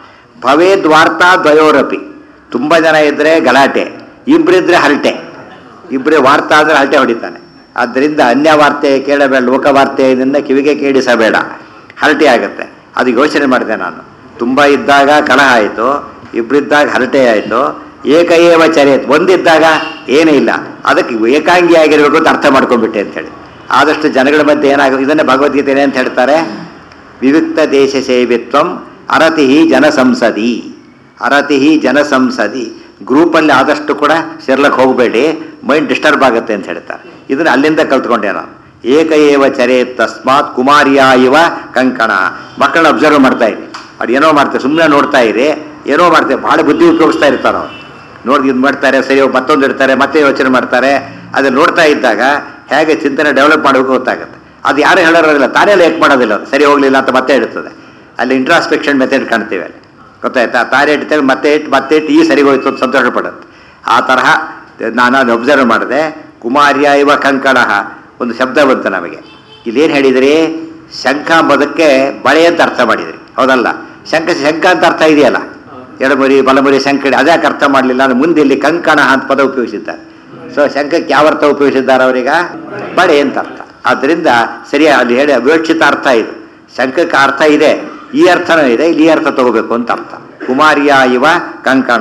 ಭವೇದ್ ವಾರ್ತಾ ದ್ವಯೋರಪಿ ತುಂಬ ಜನ ಇದ್ದರೆ ಗಲಾಟೆ ಇಬ್ಬರಿದ್ರೆ ಹರಟೆ ಇಬ್ಬರೇ ವಾರ್ತಾ ಅಂದರೆ ಹರಟೆ ಹೊಡಿತಾನೆ ಆದ್ದರಿಂದ ಅನ್ಯ ವಾರ್ತೆ ಕೇಳಬೇಡ ಲೋಕವಾರ್ತೆಯಿಂದ ಕಿವಿಗೆ ಕೇಳಿಸಬೇಡ ಹರಟೆ ಆಗುತ್ತೆ ಅದು ಯೋಚನೆ ಮಾಡಿದೆ ನಾನು ತುಂಬ ಇದ್ದಾಗ ಕಲಹ ಆಯಿತು ಇಬ್ಬರಿದ್ದಾಗ ಹರಟೆ ಆಯಿತು ಏಕ ಏವ ಚರೇತ್ ಒಂದಿದ್ದಾಗ ಏನೂ ಇಲ್ಲ ಅದಕ್ಕೆ ಏಕಾಂಗಿ ಆಗಿರಬೇಕು ಅಂತ ಅರ್ಥ ಮಾಡ್ಕೊಂಡ್ಬಿಟ್ಟೆ ಅಂತೇಳಿ ಆದಷ್ಟು ಜನಗಳ ಮಧ್ಯೆ ಏನಾಗ ಇದನ್ನೇ ಭಗವದ್ಗೀತೆ ಅಂತ ಹೇಳ್ತಾರೆ ವಿವಿಕ್ತ ದೇಶ ಸೇವಿತ್ವಂ ಅರತಿ ಜನಸಂಸದಿ ಅರತಿ ಜನಸಂಸದಿ ಗ್ರೂಪಲ್ಲಿ ಆದಷ್ಟು ಕೂಡ ಸೇರ್ಲಕ್ಕೆ ಹೋಗಬೇಡಿ ಮೈಂಡ್ ಡಿಸ್ಟರ್ಬ್ ಆಗುತ್ತೆ ಅಂತ ಹೇಳ್ತಾರೆ ಇದನ್ನ ಅಲ್ಲಿಂದ ಕಲ್ತ್ಕೊಂಡೆ ನಾನು ಏಕ ಏವ ಚರೇ ತಸ್ಮಾತ್ ಕುಮಾರಿಯ ಇವ ಕಂಕಣ ಮಕ್ಕಳನ್ನ ಅಬ್ಸರ್ವ್ ಮಾಡ್ತಾ ಇರಿ ಅವ್ರು ಏನೋ ಮಾಡ್ತಾರೆ ಸುಮ್ಮನೆ ನೋಡ್ತಾ ಇರಿ ಏನೋ ಮಾಡ್ತಾರೆ ಭಾಳ ಬುದ್ಧಿ ಉಪಯೋಗಿಸ್ತಾ ಇರ್ತಾರೆ ಅವ್ರು ನೋಡಿ ಇದು ಮಾಡ್ತಾರೆ ಸರಿ ಮತ್ತೊಂದು ಇಡ್ತಾರೆ ಮತ್ತೆ ಯೋಚನೆ ಮಾಡ್ತಾರೆ ಅದನ್ನ ನೋಡ್ತಾ ಇದ್ದಾಗ ಹೇಗೆ ಚಿಂತನೆ ಡೆವಲಪ್ ಮಾಡಬೇಕು ಗೊತ್ತಾಗುತ್ತೆ ಅದು ಯಾರು ಹೇಳೋದಿಲ್ಲ ತಾನೇ ಲೇಟ್ ಮಾಡೋದಿಲ್ಲ ಅದು ಸರಿ ಹೋಗಲಿಲ್ಲ ಅಂತ ಮತ್ತೆ ಇಡ್ತದೆ ಅಲ್ಲಿ ಇಂಟ್ರಾಸ್ಪೆಕ್ಷನ್ ಮೆಥಡ್ ಕಾಣ್ತೀವಿ ಅಲ್ಲಿ ಗೊತ್ತಾಯ್ತಾ ತಾನೇ ಇಡ್ತೇವೆ ಮತ್ತೆ ಇಟ್ಟು ಮತ್ತೆ ಇಟ್ಟು ಈ ಸರಿ ಹೋಯ್ತು ಅಂತ ಸಂತೋಷ ಪಡುತ್ತೆ ಆ ತರಹ ನಾನು ಅದು ಅಬ್ಸರ್ವ್ ಮಾಡಿದೆ ಕುಮಾರ್ಯ ಇವ ಕಂಕಣ ಒಂದು ಶಬ್ದ ಬಂತು ನಮಗೆ ಇಲ್ಲೇನು ಹೇಳಿದ್ರಿ ಶಂಖ ಅಂಬೋದಕ್ಕೆ ಬಳೆ ಅಂತ ಅರ್ಥ ಮಾಡಿದ್ರಿ ಹೌದಲ್ಲ ಶಂಖ ಶಂಖ ಅಂತ ಅರ್ಥ ಇದೆಯಲ್ಲ ಎಡಮುರಿ ಬಲಮುರಿ ಶಂಕಡಿ ಅದಕ್ಕೆ ಅರ್ಥ ಮಾಡಲಿಲ್ಲ ಅಂದ್ರೆ ಮುಂದೆ ಇಲ್ಲಿ ಕಂಕಣ ಅಂತ ಪದ ಉಪಯೋಗಿಸಿದ್ದಾರೆ ಸೊ ಶಂಖಕ್ಕೆ ಯಾವ ಅರ್ಥ ಉಪಯೋಗಿಸಿದ್ದಾರೆ ಅವರೀಗ ಬಳೆ ಅಂತ ಅರ್ಥ ಆದ್ದರಿಂದ ಸರಿಯ ಅಲ್ಲಿ ಹೇಳಿ ಅವಿವಕ್ಷಿತ ಅರ್ಥ ಇದು ಶಂಖಕ್ಕೆ ಅರ್ಥ ಇದೆ ಈ ಅರ್ಥನೂ ಇದೆ ಇಲ್ಲಿ ಈ ಅರ್ಥ ತಗೋಬೇಕು ಅಂತ ಅರ್ಥ ಕುಮಾರಿಯ ಇವ ಕಂಕಣ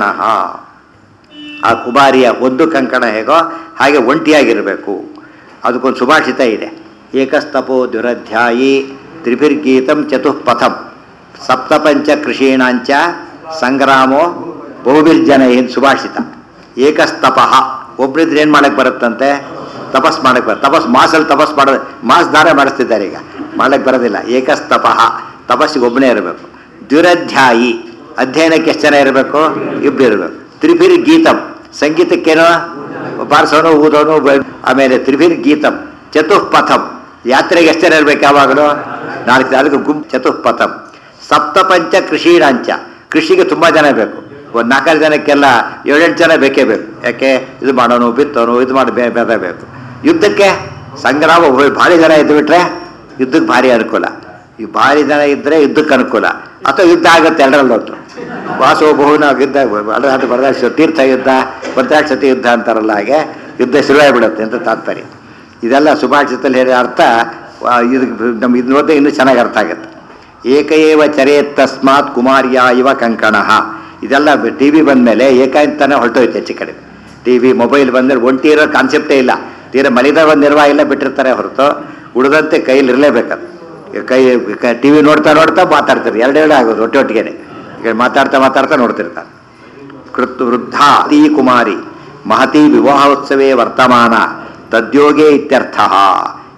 ಆ ಕುಮಾರಿಯ ಒಂದು ಕಂಕಣ ಹೇಗೋ ಹಾಗೆ ಒಂಟಿಯಾಗಿರಬೇಕು ಅದಕ್ಕೊಂದು ಸುಭಾಷಿತ ಇದೆ ಏಕಸ್ತಪೋ ದುರಧ್ಯಾಯಿ ತ್ರಿಭಿರ್ಗೀತಂ ಚತುಃಪಥಂ ಸಪ್ತಪಂಚ ಕೃಷೀಣಾಂಚ ಸಂಗ್ರಾಮೋ ಬಹುಬಿರ್ಜನ ಏನು ಸುಭಾಷಿತ ಏಕಸ್ತಪಃ ಒಬ್ರಿದ್ರೆ ಏನು ಮಾಡಕ್ಕೆ ಬರುತ್ತಂತೆ ತಪಸ್ ಮಾಡಕ್ಕೆ ಬರ ತಪಸ್ ಮಾಸಲ್ಲಿ ತಪಸ್ ಮಾಡೋದು ಮಾಸ್ ದಾರ ಮಾಡಿಸ್ತಿದ್ದಾರೆ ಈಗ ಮಾಡಕ್ಕೆ ಬರೋದಿಲ್ಲ ಏಕಸ್ತಪಃ ತಪಸ್ಸಿಗೆ ಒಬ್ಬನೇ ಇರಬೇಕು ದುರಧ್ಯಾಯಿ ಅಧ್ಯಯನಕ್ಕೆ ಎಷ್ಟು ಜನ ಇರಬೇಕು ಇಬ್ಬರು ಇರಬೇಕು ತ್ರಿಭಿರ್ ಗೀತಂ ಸಂಗೀತಕ್ಕೇನೋ ಬಾರಿಸೋನು ಊದೋನು ಬ- ಆಮೇಲೆ ತ್ರಿಭಿರ್ ಗೀತಂ ಚತುಃಪಥಂ ಯಾತ್ರೆಗೆ ಎಷ್ಟು ಜನ ಇರಬೇಕು ಯಾವಾಗಲೂ ನಾಲ್ಕು ಅದಕ್ಕೆ ಗುಂಪು ಚತುಃಪಥಂ ಸಪ್ತಪಂಚ ಕೃಷಿರಾಂಚ ಕೃಷಿಗೆ ತುಂಬ ಜನ ಬೇಕು ಒಂದು ನಾಲ್ಕಾರು ಜನಕ್ಕೆಲ್ಲ ಏಳೆಂಟು ಜನ ಬೇಕೇ ಬೇಕು ಯಾಕೆ ಇದು ಮಾಡೋನು ಬಿತ್ತೋನು ಇದು ಮಾಡಿ ಬೇ ಬೇರೆ ಬೇಕು ಯುದ್ಧಕ್ಕೆ ಸಂಗ್ರಾಮ ಒಬ್ಬ- ಭಾರಿ ಜನ ಇದ್ದು ಬಿಟ್ರೆ ಯುದ್ಧಕ್ಕೆ ಭಾರಿ ಅನುಕೂಲ ಈ ಭಾರಿ ಜನ ಇದ್ದರೆ ಯುದ್ಧಕ್ಕೆ ಅನುಕೂಲ ಅಥವಾ ಯುದ್ಧ ಆಗುತ್ತೆ ಎರಡರಲ್ಲೊಟ್ಟು ವಾಸೋ ಬಹುನ ಯುದ್ಧ ಅದು ಬರದಾಕ್ಷ ತೀರ್ಥ ಯುದ್ಧ ಭದ್ರಾಕ್ಷತಿ ಯುದ್ಧ ಅಂತಾರಲ್ಲ ಹಾಗೆ ಯುದ್ಧ ಶುರುವಾಗ್ಬಿಡುತ್ತೆ ಅಂತ ತಾತ್ಪರ್ಯ ಇದೆಲ್ಲ ಸುಭಾಷಿತದಲ್ಲಿ ಹೇಳಿದ ಅರ್ಥ ಆ, ಇದು ನಮ್ಮ ಇದನ್ನ ಓದಿದ್ರೆ ಇನ್ನೂ ಚೆನ್ನಾಗಿ ಅರ್ಥ ಆಗುತ್ತೆ ಏಕಏವ ಚರೇತ್ ತಸ್ಮಾತ್ ಕುಮಾರ್ಯ ಇವ ಕಂಕಣ ಇದೆಲ್ಲ ಟಿ ವಿ ಬಂದಮೇಲೆ ಏಕಾಂತನೇ ಹೊರಟೋಯ್ತು ಹೆಚ್ಚು ಕಡೆ ಟಿ ವಿ ಮೊಬೈಲ್ ಬಂದರೆ ಒಂಟಿ ಇರೋ ಕಾನ್ಸೆಪ್ಟೇ ಇಲ್ಲ ತೀರಾ ಮಲಿದಾಗ ಒಂದು ನಿರ್ವಾಹ ಇಲ್ಲ ಬಿಟ್ಟಿರ್ತಾರೆ ಹೊರತು ಉಳಿದಂತೆ ಕೈಲಿ ಇರಲೇಬೇಕದು ಕೈ ಟಿ ವಿ ನೋಡ್ತಾ ನೋಡ್ತಾ ಮಾತಾಡ್ತಾರೆ ಎರಡೆರಡು ಆಗೋದು ಒಟ್ಟೆ ಒಟ್ಟಿಗೆನೆ ಈಗ ಮಾತಾಡ್ತಾ ಮಾತಾಡ್ತಾ ನೋಡ್ತಿರ್ತಾರೆ ಕೃತ್ ವೃದ್ಧ ಅತೀ ಕುಮಾರಿ ಮಹತಿ ವಿವಾಹೋತ್ಸವೇ ವರ್ತಮಾನ ತದ್ಯೋಗೇ ಇತ್ಯರ್ಥ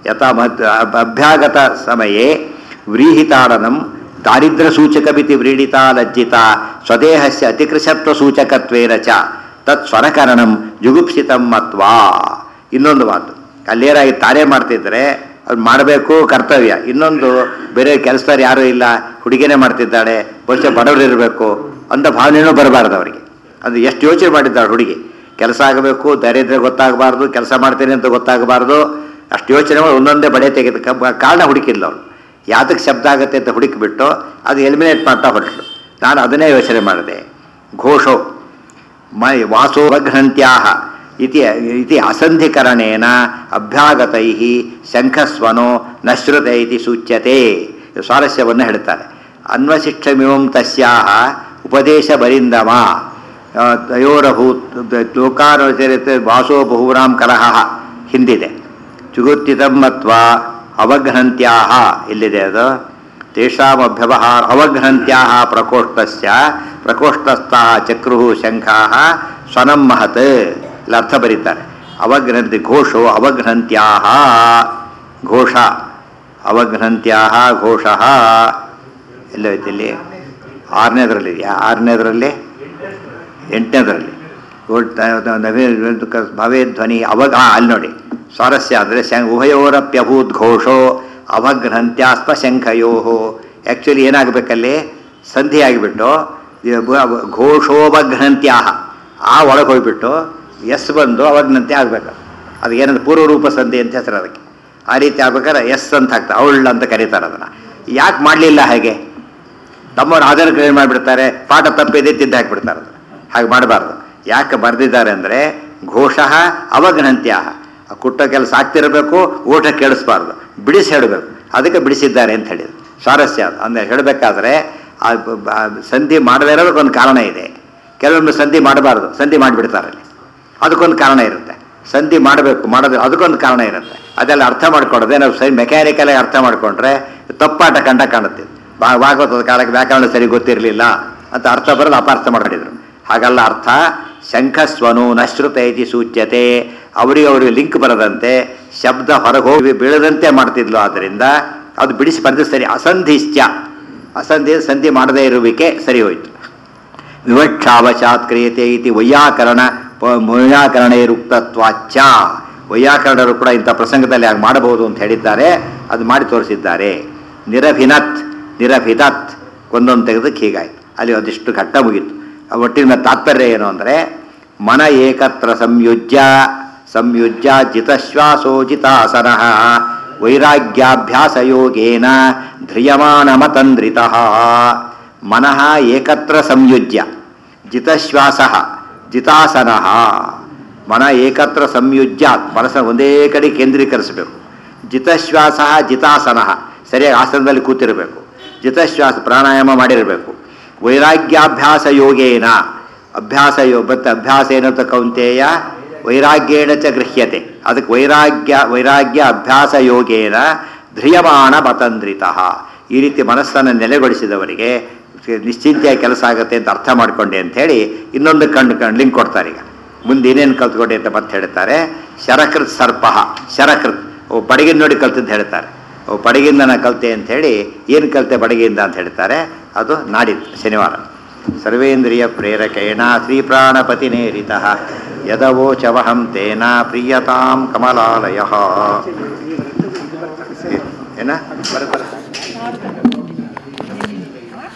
ಯಥಾ ಮದ್ ಅಭ್ಯಾಗತ ಸಮಯೇ ವ್ರೀಹಿತಾಡನಂ ದಾರಿದ್ರ್ಯ ಸೂಚಕಮಿತಿ ವ್ರೀಡಿತಾ ಲಜ್ಜಿತ ಸ್ವದೇಹಸ್ಯ ಅತಿಕೃಶತ್ವ ಸೂಚಕತ್ವೇನ ಚ ತತ್ ಸ್ವರಕರಣಂ ಜುಗುಪ್ಸಿತಂ ಮತ್ವಾ ಇನ್ನೊಂದು ಮಾತು ಅಲ್ಲೇರಾಗಿ ತಾನೇ ಮಾಡ್ತಿದ್ರೆ ಅದು ಮಾಡಬೇಕು ಕರ್ತವ್ಯ ಇನ್ನೊಂದು ಬೇರೆ ಕೆಲಸದವ್ರು ಯಾರೂ ಇಲ್ಲ ಹುಡುಗಿನೇ ಮಾಡ್ತಿದ್ದಾಳೆ ಬಹುಶಃ ಬಡವರು ಇರಬೇಕು ಅಂತ ಭಾವನೆಯೂ ಬರಬಾರ್ದು ಅವರಿಗೆ ಅದು ಎಷ್ಟು ಯೋಚನೆ ಮಾಡಿದ್ದಾಳೆ ಹುಡುಗಿ ಕೆಲಸ ಆಗಬೇಕು ದಾರಿದ್ರ್ಯ ಗೊತ್ತಾಗಬಾರ್ದು ಕೆಲಸ ಮಾಡ್ತೇನೆ ಅಂತ ಗೊತ್ತಾಗಬಾರ್ದು ಅಷ್ಟು ಯೋಚನೆ ಮಾಡಿ ಒಂದೊಂದೇ ಬಡೆ ತೆಗೆದು ಕ- ಕಾರಣ ಹುಡುಕಿಲ್ಲ ಅವಳು ಯಾತಕ್ಕೆ ಶಬ್ದ ಆಗುತ್ತೆ ಅಂತ ಹುಡುಕಿಬಿಟ್ಟು ಅದು ಎಲಿಮಿನೇಟ್ ಮಾಡ್ತಾ ಹೊರಟಳು ನಾನು ಅದನ್ನೇ ಯೋಚನೆ ಮಾಡಿದೆ ಘೋಷೋ ಮೈ ವಾಸೋಪಘ್ನಂತ್ಯಾ ಇತಿ ಇತಿ ಅಸಂಧಿಕರಣೇನ ಅಭ್ಯಾಗತೈ ಶಂಖಸ್ವನೋ ನಶ್ರುತ ಇತಿ ಸೂಚ್ಯತೆ ಇದು ಸ್ವಾರಸ್ಯವನ್ನು ಹೇಳ್ತಾರೆ ಅನ್ವಶಿಕ್ಷಮಿಮಂ ತಸ್ಯಾಹ ಉಪದೇಶ ಬರಿಂದಮ ತಯೋರಭೂತ್ ಲೋಕಾನುಚರಿತ ವಾಸೋ ಬಹುರಾಮ್ ಕಲಹ ಹಿಂದಿದೆ ಜುಗುತ್ತಿತಂ ಮತ್ವಾ ಅವಘ್ನಂತ್ಯಾಹ ಇಲ್ಲಿದೆ ಅದು ತೇಷಾಂ ಅಭ್ಯವಹಾರ ಅವಘ್ನಂತ್ಯಾಹ ಪ್ರಕೋಷ್ಠಸ್ಯ ಪ್ರಕೋಷ್ಠಸ್ಥಃ ಚಕ್ರು ಶಂಖಾಃ ಸ್ವನಂ ಮಹತ್ ಇಲ್ಲಿ ಅರ್ಥ ಬರೀತಾರೆ ಅವಘ್ನಂತಿ ಘೋಷೋ ಅವಘ್ನಂತ್ಯಾಹ ಘೋಷ ಅವಘ್ನಂತ್ಯಾಹ ಘೋಷಃ ಎಲ್ಲೋಯ್ತು ಇಲ್ಲಿ ಆರನೇದರಲ್ಲಿ ಇದೆಯಾ ಆರನೇದರಲ್ಲಿ ಎಂಟನೇದರಲ್ಲಿ ಭವೇ ಧ್ವನಿ ಅವಘ ಆ, ಅಲ್ಲಿ ನೋಡಿ ಸ್ವಾರಸ್ಯ ಅಂದರೆ ಶಂ ಉಭಯೋರಪ್ಯಭೂತ್ ಘೋಷೋ ಅವಘ್ನಂತ್ಯಾಸ್ಪ ಶಂಖಯೋ ಆ್ಯಕ್ಚುಲಿ ಏನಾಗಬೇಕಲ್ಲಿ ಸಂಧಿ ಆಗಿಬಿಟ್ಟು ಘೋಷೋಪಘ್ನಂತ್ಯಾಹ ಆ ಒಳಗೆ ಹೋಗ್ಬಿಟ್ಟು ಎಸ್ ಬಂದು ಅವಘ್ನಂತ್ಯ ಆಗಬೇಕು ಅದು ಏನಂದ್ರೆ ಪೂರ್ವರೂಪ ಸಂಧಿ ಅಂತ ಹೆಸರು ಅದಕ್ಕೆ ಆ ರೀತಿ ಆಗ್ಬೇಕಾದ್ರೆ ಎಸ್ ಅಂತ ಹಾಕ್ತಾರೆ ಅವಳು ಅಂತ ಕರೀತಾರೆ ಅದನ್ನು ಯಾಕೆ ಮಾಡಲಿಲ್ಲ ಹಾಗೆ ತಮ್ಮವ್ರು ಆಧಾರ ಕ್ರಿಯೆ ಮಾಡಿಬಿಡ್ತಾರೆ ಪಾಠ ತಪ್ಪಿದೆ ತಿದ್ದು ಹಾಕಿಬಿಡ್ತಾರೆ ಅದನ್ನ. ಹಾಗೆ ಮಾಡಬಾರ್ದು ಯಾಕೆ ಬರೆದಿದ್ದಾರೆ ಅಂದರೆ ಘೋಷಃ ಅವಘ್ನಂತ್ಯ ಕುಟ್ಟ ಕೆಲಸ ಆಗ್ತಿರಬೇಕು ಊಟ ಕೇಳಿಸ್ಬಾರ್ದು ಬಿಡಿಸಿ ಹೇಳಬೇಕು ಅದಕ್ಕೆ ಬಿಡಿಸಿದ್ದಾರೆ ಅಂತ ಹೇಳಿದ್ರು ಸ್ವಾರಸ್ಯ ಅದು ಅಂದರೆ ಹೇಳಬೇಕಾದ್ರೆ ಆ ಬ- ಬ- ಸಂಧಿ ಮಾಡದೇ ಇರೋದಕ್ಕೊಂದು ಕಾರಣ ಇದೆ ಕೆಲವೊಮ್ಮೆ ಸಂಧಿ ಮಾಡಬಾರ್ದು ಸಂಧಿ ಮಾಡಿಬಿಡ್ತಾರೆ ಅಲ್ಲಿ ಅದಕ್ಕೊಂದು ಕಾರಣ ಇರುತ್ತೆ ಸಂಧಿ ಮಾಡಬೇಕು ಮಾಡೋದು ಅದಕ್ಕೊಂದು ಕಾರಣ ಇರುತ್ತೆ ಅದೆಲ್ಲ ಅರ್ಥ ಮಾಡ್ಕೊಳ್ಳೋದೆ ನಾವು ಸರಿ ಮೆಕ್ಯಾನಿಕಲಾಗಿ ಅರ್ಥ ಮಾಡಿಕೊಂಡ್ರೆ ತಪ್ಪಾಟ ಕಂಡ ಕಾಣುತ್ತೆ ಬಾ ಭಾಗವತದ ಕಾಲಕ್ಕೆ ವ್ಯಾಕರಣ ಸರಿ ಗೊತ್ತಿರಲಿಲ್ಲ ಅಂತ ಅರ್ಥ ಬರೋದು ಅಪಾರ್ಥ ಮಾಡಿದ್ರು ಹಾಗಲ್ಲ ಅರ್ಥ ಶಂಖಸ್ವನು ನಶ್ರುತ ಇತಿ ಸೂಚ್ಯತೆ ಅವರಿಗೆ ಅವರಿಗೆ ಲಿಂಕ್ ಬರದಂತೆ ಶಬ್ದ ಹೊರಗೆ ಹೋಗಿ ಬೀಳದಂತೆ ಮಾಡ್ತಿದ್ಲು ಆದ್ದರಿಂದ ಅದು ಬಿಡಿಸಿ ಬರೆದು ಸರಿ ಅಸಂಧಿಶ್ಚ ಅಸಂಧಿ ಸಂಧಿ ಮಾಡದೇ ಇರುವಿಕೆ ಸರಿ ಹೋಯಿತು ವಿವಕ್ಷಾವಶಾತ್ ಕ್ರಿಯತೆ ಇತಿ ವೈಯಾಕರಣ ಪ- ವೈಯಾಕರಣೇರುಕ್ತತ್ವಾಚ್ಚ ವೈಯಾಕರಣರು ಕೂಡ ಇಂಥ ಪ್ರಸಂಗದಲ್ಲಿ ಹಾಗೆ ಮಾಡಬಹುದು ಅಂತ ಹೇಳಿದ್ದಾರೆ ಅದು ಮಾಡಿ ತೋರಿಸಿದ್ದಾರೆ ನಿರಭಿನತ್ ನಿರಭಿದತ್ ಒಂದೊಂದು ತೆಗೆದಕ್ಕೆ ಹೀಗಾಯ್ತು ಅಲ್ಲಿ ಒಂದಿಷ್ಟು ಘಟ್ಟ ಮುಗೀತು ಆ ಒಟ್ಟಿನ ತಾತ್ಪರ್ಯ ಏನು ಅಂದರೆ ಮನ ಏಕತ್ರ ಸಂಯುಜ್ಯ ಸಂಯುಜ್ಯ ಜಿತಶ್ವಾಸೋ ಜಿತಾಸನ ವೈರಾಗ್ಯಾಭ್ಯಾಸ ಯೋಗೇನ ಧ್ರಿಯಮಾನಮತಂದ್ರಿತ ಮನಃ ಏಕತ್ರ ಸಂಯುಜ್ಯ ಜಿತಶ್ವಾಸ ಜಿತಾಸನ ಮನ ಏಕತ್ರ ಸಂಯುಜ್ಯ ಮನಸ್ಸನ್ನು ಒಂದೇ ಕಡೆ ಕೇಂದ್ರೀಕರಿಸಬೇಕು ಜಿತಶ್ವಾಸ ಜಿತಾಸನ ಸರಿಯಾಗಿ ಆಸನದಲ್ಲಿ ಕೂತಿರಬೇಕು ಜಿತಶ್ವಾಸ ಪ್ರಾಣಾಯಾಮ ಮಾಡಿರಬೇಕು ವೈರಾಗ್ಯಾಭ್ಯಾಸ ಯೋಗೇನ ಅಭ್ಯಾಸ ಯೋ ಮತ್ತು ಅಭ್ಯಾಸ ಏನಂತ ಕೌಂತೆಯ ವೈರಾಗ್ಯೇಣ ಚ ಗೃಹ್ಯತೆ ಅದಕ್ಕೆ ವೈರಾಗ್ಯ ವೈರಾಗ್ಯ ಅಭ್ಯಾಸ ಯೋಗೇನ ಧ್ರಿಯಮಾಣ ಮತಂದ್ರಿತ ಈ ರೀತಿ ಮನಸ್ಸನ್ನು ನೆಲೆಗೊಳಿಸಿದವರಿಗೆ ನಿಶ್ಚಿಂತೆಯಾಗಿ ಕೆಲಸ ಆಗುತ್ತೆ ಅಂತ ಅರ್ಥ ಮಾಡ್ಕೊಂಡೆ ಅಂತ ಹೇಳಿ ಇನ್ನೊಂದು ಕಣ್ಣು ಕಣ್ಣು ಲಿಂಕ್ ಕೊಡ್ತಾರೆ ಈಗ ಮುಂದೆ ಏನೇನು ಕಲ್ತ್ಕೊಂಡೆ ಅಂತ ಮತ್ತೆ ಹೇಳ್ತಾರೆ ಶರಕೃತ್ ಸರ್ಪ ಶರಕೃತ್ ಓ ಬಡಗಿನ ನೋಡಿ ಕಲ್ತಂತ ಹೇಳ್ತಾರೆ ಓ ಬಡಗಿಂದ ನಾ ಕಲ್ತೆ ಅಂತ ಹೇಳಿ ಏನು ಕಲ್ತೆ ಬಡಗಿಂದ ಅಂತ ಹೇಳ್ತಾರೆ ಅದು ನಾಡಿದ್ದು ಶನಿವಾರ ಸರ್ವೇಂದ್ರಿಯ ಪ್ರೇರಕೇಣ ಶ್ರೀಪ್ರಾಣಪತಿನೇರಿತ ಯದವೋಚವಹಂ ತೇನ ಪ್ರಿಯತಾಂ ಕಮಲಾಲಯ ಏನ